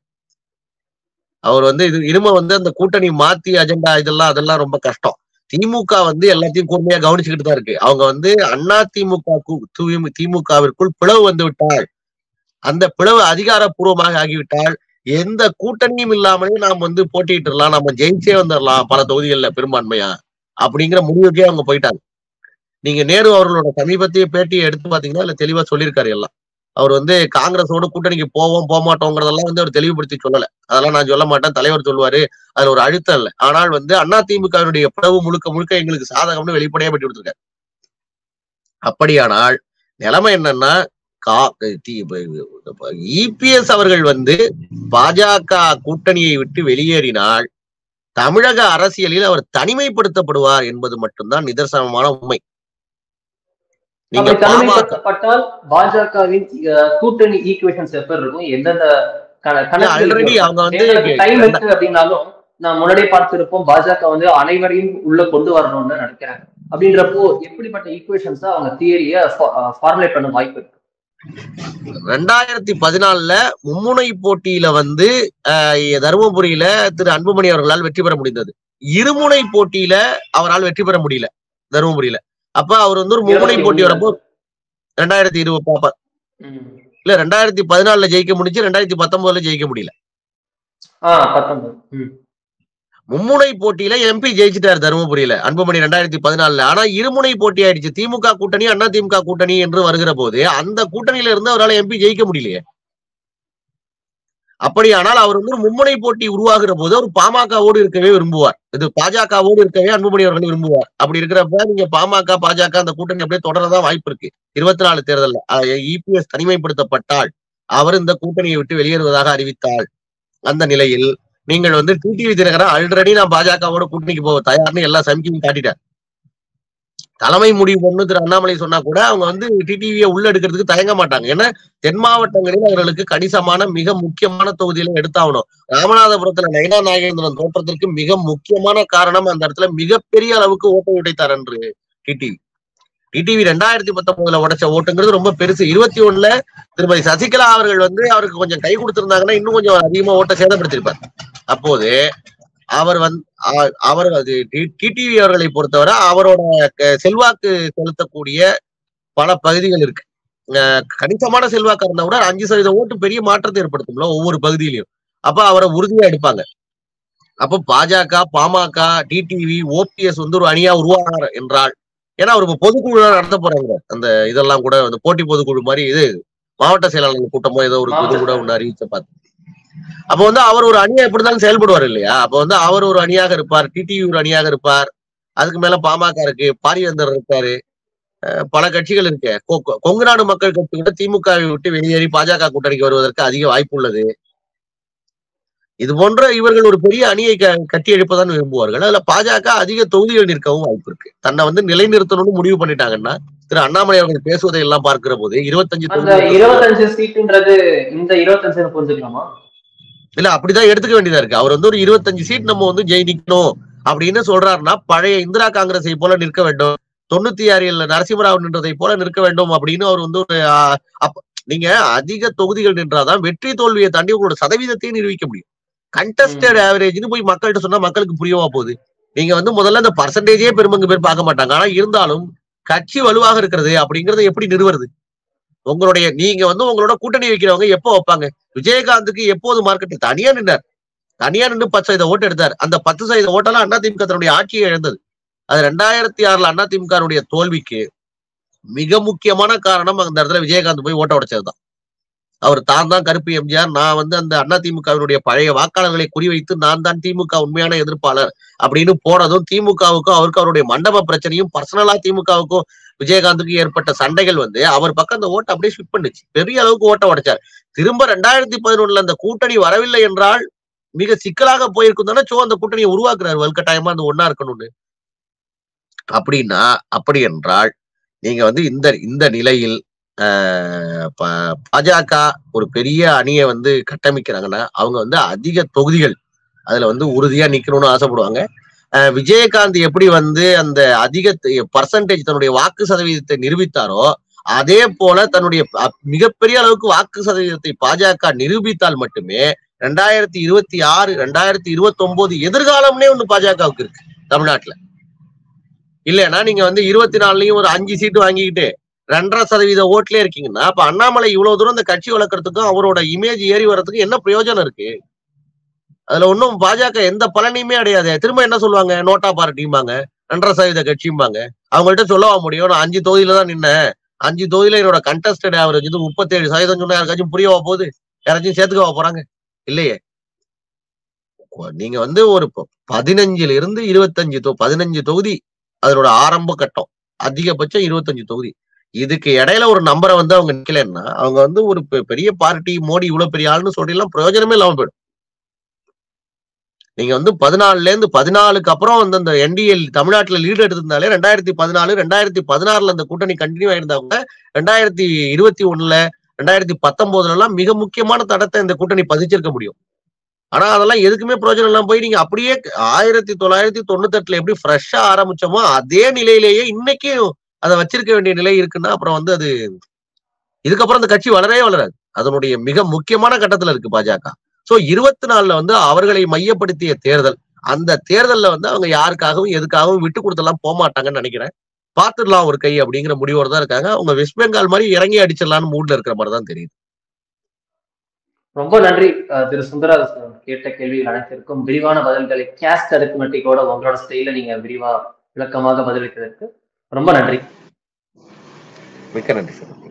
அவர் வந்து இது இனிமே வந்து அந்த கூட்டணி மாத்தி அஜெண்டா இதெல்லாம் அதெல்லாம் ரொம்ப கஷ்டம் திமுக வந்து எல்லாத்தையும் கூர்மையா கவனிச்சுக்கிட்டு தான் இருக்கு அவங்க வந்து அண்ணா திமுக திமுகவிற்குள் பிளவு வந்து விட்டால் அந்த பிளவு அதிகாரப்பூர்வமாக ஆகிவிட்டால் எந்த கூட்டணியும் இல்லாமலே நாம் வந்து போட்டியிட்டுலாம் நம்ம ஜெயிச்சே வந்துடலாம் பல தொகுதிகள்ல பெரும்பான்மையா அப்படிங்கிற முடிவுக்கே அவங்க போயிட்டாங்க நீங்க நேரு அவர்களோட சமீபத்திய பேட்டியை எடுத்து பாத்தீங்கன்னா அதுல தெளிவா சொல்லியிருக்காரு எல்லாம் அவர் வந்து காங்கிரஸோட கூட்டணிக்கு போவோம் போக மாட்டோங்கிறதெல்லாம் வந்து அவர் தெளிவுபடுத்தி சொல்லல அதெல்லாம் நான் சொல்ல மாட்டேன் தலைவர் சொல்லுவாரு அதுல ஒரு அழுத்தம் இல்லை ஆனால் வந்து அண்ணா திமுகவினுடைய பிளவு முழுக்க முழுக்க எங்களுக்கு சாதகம்னு வெளிப்படையா பற்றி கொடுத்துருக்காரு அப்படியானால் நிலைமை என்னன்னா கா இபிஎஸ் அவர்கள் வந்து பாஜக கூட்டணியை விட்டு வெளியேறினால் தமிழக அரசியலில் அவர் தனிமைப்படுத்தப்படுவார் என்பது மட்டும்தான் நிதர்சனமான உண்மை நீங்க அப்படி பாமக தனிமைப்படுத்தப்பட்டால் பாஜகவின் அஹ், கூட்டணி ஈக்குவேஷன்ஸ் எப்படி இருக்கும் எந்தெந்த already அவங்க வந்து டைம் இருக்கு அப்படின்னாலும் நான் முன்னாடியே பார்த்திருப்போம் பாஜக வந்து அனைவரையும் உள்ள கொண்டு வரணும்னு நினைக்கிறாங்க அப்படின்றப்போ எப்படிப்பட்ட ஈக்குவேஷன்ஸ் அவங்க தியரிய ஃபார்முலேட் பண்ண வாய்ப்பு இருக்கு ரெண்டாயிரத்தி பதினாலுல மும்முனை போட்டியில வந்து அஹ், தருமபுரியில திரு அன்புமணி அவர்களால் வெற்றி பெற முடிந்தது இருமுனை போட்டியில அவரால் வெற்றி பெற முடியல தருமபுரியில அப்ப அவர் வந்து ஒரு மும்முனை போட்டி வரப்போ ரெண்டாயிரத்தி இருபது பாப்பா ம். இல்ல ரெண்டாயிரத்தி பதினாலுல ஜெயிக்க முடிஞ்சு ரெண்டாயிரத்தி பத்தொன்பதுல ஜெயிக்க முடியல ஆ பத்தொன்பது ம். மும்முனை போட்டியில எம்பி ஜெயிச்சிட்டார் தருமபுரியில அன்புமணி ரெண்டாயிரத்தி பதினாலுல ஆனா இருமுனை போட்டி ஆயிடுச்சு திமுக கூட்டணி அண்ணா திமுக கூட்டணி என்று வருகிற போது அந்த கூட்டணியில இருந்து அவரால் எம்பி ஜெயிக்க முடியலையே அப்படியானால் அவர் வந்து ஒரு மும்முனை போட்டி உருவாகிற போது அவர் பாமகவோடு இருக்கவே விரும்புவார் இது பாஜகவோடு இருக்கவே அன்புமணி அவர்கள் விரும்புவார் அப்படி இருக்கிறப்ப நீங்க பாமக பாஜக அந்த கூட்டணி அப்படியே தொடரதான் வாய்ப்பு இருக்கு இருபத்தி நாலு தேர்தல்ல இபிஎஸ் தனிமைப்படுத்தப்பட்டால் அவர் இந்த கூட்டணியை விட்டு வெளியேறுவதாக அறிவித்தால் அந்த நிலையில் நீங்கள் வந்து டிடிவி தினகரன் ஆல்ரெடி நான் பாஜகவோட கூட்டணிக்கு போக தயார்னு எல்லா சமிக்கையும் காட்டிட்டார் தலைமை முடிவு பொண்ணு திரு அண்ணாமலை சொன்னா கூட அவங்க வந்து டிடிவியை உள்ள எடுக்கிறதுக்கு தயங்க மாட்டாங்க ஏன்னா தென் மாவட்டங்களில் அவர்களுக்கு கணிசமான மிக முக்கியமான தொகுதியில எடுத்தாகணும் ராமநாதபுரத்துல நயனா நாகேந்திரன் தோற்றத்திற்கு மிக முக்கியமான காரணம் அந்த இடத்துல மிகப்பெரிய அளவுக்கு ஓட்டை உடைத்தார் என்று டிடிவி டிடிவி ரெண்டாயிரத்தி பத்தொன்பதுல உடைச்ச ஓட்டுங்கிறது ரொம்ப பெருசு இருபத்தி ஒண்ணுல திருமதி சசிகலா அவர்கள் வந்து அவருக்கு கொஞ்சம் கை கொடுத்திருந்தாங்கன்னா இன்னும் கொஞ்சம் அதிகமா ஓட்ட சேதப்படுத்திருப்பார் அப்போது அவர் வந்து அ- அவர் அது டிடிவி அவர்களை பொறுத்தவரை அவரோட க- செல்வாக்கு செலுத்தக்கூடிய பல பகுதிகள் இருக்கு அஹ் கணிசமான செல்வாக்கா இருந்தா கூட அஞ்சு சதவீத ஓட்டு பெரிய மாற்றத்தை ஏற்படுத்தும்ல ஒவ்வொரு பகுதியிலையும் அப்ப அவரை உறுதியா எடுப்பாங்க அப்போ பாஜக பாமக டிடிவி ஓபிஎஸ் வந்து ஒரு அணியா உருவானார் என்றால் ஏன்னா அவர் இப்ப பொதுக்குழு நடத்த போறாங்க அந்த இதெல்லாம் கூட அந்த போட்டி பொதுக்குழு மாதிரி இது மாவட்ட செயலாளர்கள் கூட்டமோ ஏதோ ஒரு இது கூட ஒண்ணு அறிவிச்ச பார்த்து அப்ப வந்து அவர் ஒரு அணியா எப்படிதான் செயல்படுவார் இல்லையா அப்ப வந்து அவர் ஒரு அணியாக இருப்பார் டிடிவி ஒரு அணியாக இருப்பார் அதுக்கு மேல பாமக இருக்கு பாரிவேந்தர் இருக்காரு அஹ் பல கட்சிகள் இருக்கு கொ- கொ- கொங்கு நாடு மக்கள் கட்சி கூட திமுகவை விட்டு வெளியேறி பாஜக கூட்டணிக்கு வருவதற்கு அதிக வாய்ப்பு உள்ளது இது போன்ற இவர்கள் ஒரு பெரிய அணியை க- கட்டி எழுப்பதான் விரும்புவார்கள் அதுல பாஜக அதிக தொகுதிகள் நிற்கவும் வாய்ப்பு இருக்கு தன்னை வந்து நிலைநிறுத்தணும்னு முடிவு பண்ணிட்டாங்கன்னா திரு அண்ணாமலை அவர்கள் பேசுவதை எல்லாம் பார்க்கிற போது இருபத்தஞ்சு அந்த தொகுதிகள் இருபத்தஞ்சு சீட்டுன்றது இந்த இருபத்தஞ்சு புரிஞ்சுக்கலாமா இல்ல அப்படிதான் எடுத்துக்க வேண்டியதா இருக்கு அவர் வந்து ஒரு இருபத்தஞ்சு சீட் நம்ம வந்து ஜெய் நிக்கணும் அப்படின்னு சொல்றாருன்னா பழைய இந்திரா காங்கிரஸை போல நிற்க வேண்டும் தொண்ணூத்தி ஆறில் நரசிம்மராவ் நின்றதை போல நிற்க வேண்டும் அப்படின்னு அவர் வந்து ஒரு ஆ, அப்ப- நீங்க அதிக தொகுதிகள் நின்றாதான் வெற்றி தோல்வியை தாண்டி உங்களோட சதவீதத்தையும் நிரூபிக்க முடியும் கண்டஸ்டட் ஆவரேஜ்னு போய் மக்கள்கிட்ட சொன்னா மக்களுக்கு புரியவா போகுது நீங்க வந்து முதல்ல இந்த பர்சன்டேஜே பெருமங்க பேர் பார்க்க மாட்டாங்க ஆனா இருந்தாலும் கட்சி வலுவாக இருக்கிறது அப்படிங்கறத எப்படி நிறுவுறது உங்களுடைய நீங்க வந்து உங்களோட கூட்டணி வைக்கிறவங்க எப்போ வைப்பாங்க விஜயகாந்துக்கு எப்போது மார்க்கெட்டில் தனியா நின்றார் தனியா நின்று பத்து சதவீத ஓட்டு எடுத்தார் அந்த பத்து சதவீத ஓட்டெல்லாம் அதிமுக தன்னுடைய ஆட்சியை இழந்தது அது ரெண்டாயிரத்தி ஆறுல அதிமுகவுடைய தோல்விக்கு மிக முக்கியமான காரணம் அந்த இடத்துல விஜயகாந்த் போய் ஓட்ட உடைச்சதுதான் அவர் தான் தான் கருப்பு எம்ஜிஆர் நான் வந்து அந்த அதிமுகவினுடைய பழைய வாக்காளர்களை குறிவைத்து நான் தான் திமுக உண்மையான எதிர்ப்பாளர் அப்படின்னு போனதும் திமுகவுக்கும் அவருக்கு அவருடைய மண்டப பிரச்சனையும் பர்சனலா திமுகவுக்கும் விஜயகாந்துக்கு ஏற்பட்ட சண்டைகள் வந்து அவர் பக்கம் அந்த ஓட்டை அப்படியே ஷிஃப்ட் பண்ணுச்சு பெரிய அளவுக்கு ஓட்ட உடைச்சார் திரும்ப ரெண்டாயிரத்தி பதினொன்னுல அந்த கூட்டணி வரவில்லை என்றால் மிக சிக்கலாக போயிருக்கும் தானே சோ அந்த கூட்டணியை உருவாக்குறாரு வலுக்கட்டாயமா அந்த ஒன்னா இருக்கணும்னு அப்படின்னா அப்படி என்றால் நீங்க வந்து இந்த இந்த நிலையில் ஆஹ் பா- பாஜக ஒரு பெரிய அணியை வந்து கட்டமைக்கிறாங்கன்னா அவங்க வந்து அதிக தொகுதிகள் அதுல வந்து உறுதியா நிக்கணும்னு ஆசைப்படுவாங்க ஆஹ் விஜயகாந்த் எப்படி வந்து அந்த அதிக பர்சன்டேஜ் தன்னுடைய வாக்கு சதவீதத்தை நிரூபித்தாரோ அதே போல தன்னுடைய அ- மிகப்பெரிய அளவுக்கு வாக்கு சதவீதத்தை பாஜக நிரூபித்தால் மட்டுமே ரெண்டாயிரத்தி இருபத்தி ஆறு ரெண்டாயிரத்தி இருபத்தி ஒன்பது எதிர்காலம்னே ஒண்ணு பாஜகவுக்கு இருக்கு தமிழ்நாட்டுல இல்லைன்னா நீங்க வந்து இருபத்தி நாலுலயும் ஒரு அஞ்சு சீட்டு வாங்கிக்கிட்டு ரெண்டரை சதவீத ஓட்லயே இருக்கீங்கன்னா அப்ப அண்ணாமலை இவ்வளவு தூரம் இந்த கட்சி வளர்க்கறதுக்கும் அவரோட இமேஜ் ஏறி வர்றதுக்கும் என்ன பிரயோஜனம் இருக்கு அதுல ஒன்றும் பாஜக எந்த பலனையுமே அடையாது திரும்ப என்ன சொல்லுவாங்க நோட்டா பார்ட்டிம்பாங்க ரெண்டரை சதவீத கட்சிம்பாங்க அவங்கள்ட்ட சொல்லவா முடியும் நான் அஞ்சு தொகுதியில தான் நின்னேன் அஞ்சு தொகுதியில என்னோட கண்டஸ்டட் ஆவரேஜ் வந்து முப்பத்தேழு சதவீதம் சொன்னா யாருக்காச்சும் புரியவா போகுது யாராச்சும் சேர்த்துக்கவா போறாங்க இல்லையே நீங்க வந்து ஒரு ப- பதினஞ்சுல இருந்து இருபத்தஞ்சு தொ பதினஞ்சு தொகுதி அதனோட ஆரம்ப கட்டம் அதிகபட்சம் இருபத்தஞ்சு தொகுதி இதுக்கு இடையில ஒரு நம்பரை வந்து அவங்க நிக்கலன்னா அவங்க வந்து ஒரு பெ- பெரிய பார்ட்டி மோடி இவ்வளவு பெரிய ஆளுன்னு சொல்லிலாம் பிரயோஜனமே இல்லாம போயிடும் நீங்க வந்து பதினாலுல இருந்து பதினாலுக்கு அப்புறம் வந்து அந்த என்டிஎல் தமிழ்நாட்டுல லீடு எடுத்திருந்தாலே ரெண்டாயிரத்தி பதினாலு ரெண்டாயிரத்தி பதினாறுல அந்த கூட்டணி கண்டினியூ ஆயிருந்தவங்க ரெண்டாயிரத்தி இருபத்தி ஒண்ணுல ரெண்டாயிரத்தி பத்தொன்பதுல எல்லாம் மிக முக்கியமான தடத்தை இந்த கூட்டணி பதிச்சிருக்க முடியும் ஆனா அதெல்லாம் எதுக்குமே பிரயோஜனம் இல்லாம போய் நீங்க அப்படியே ஆயிரத்தி தொள்ளாயிரத்தி தொண்ணூத்தி எட்டுல எப்படி ஃப்ரெஷ்ஷா ஆரம்பிச்சோமோ அதே நிலையிலேயே இன்னைக்கும் அதை வச்சிருக்க வேண்டிய நிலை இருக்குன்னா அப்புறம் வந்து அது இதுக்கப்புறம் அந்த கட்சி வளரவே வளராது அதனுடைய மிக முக்கியமான கட்டத்துல இருக்கு பாஜக சோ இருபத்தி நாலுல வந்து அவர்களை மையப்படுத்திய தேர்தல் அந்த தேர்தல்ல வந்து அவங்க யாருக்காகவும் எதுக்காகவும் விட்டு கொடுத்தெல்லாம் போக மாட்டாங்கன்னு நினைக்கிறேன் பாத்துடலாம் ஒரு கை அப்படிங்கிற முடிவோட தான் இருக்காங்க அவங்க வெஸ்ட் பெங்கால் மாதிரி இறங்கி அடிச்சிடலாம்னு மூட்ல இருக்கிற மாதிரி தான் தெரியுது ரொம்ப நன்றி அஹ், திரு சுந்தரராஜ் கேட்ட கேள்விகள் அனைத்திற்கும் விரிவான பதில்களை கேஸ்ட் அரித்மெட்டிக்கோட உங்களோட ஸ்டைல நீங்க விரிவா விளக்கமாக பதிலளித்ததற்கு ரொம்ப நன்றி மிக்க நன்றி சார்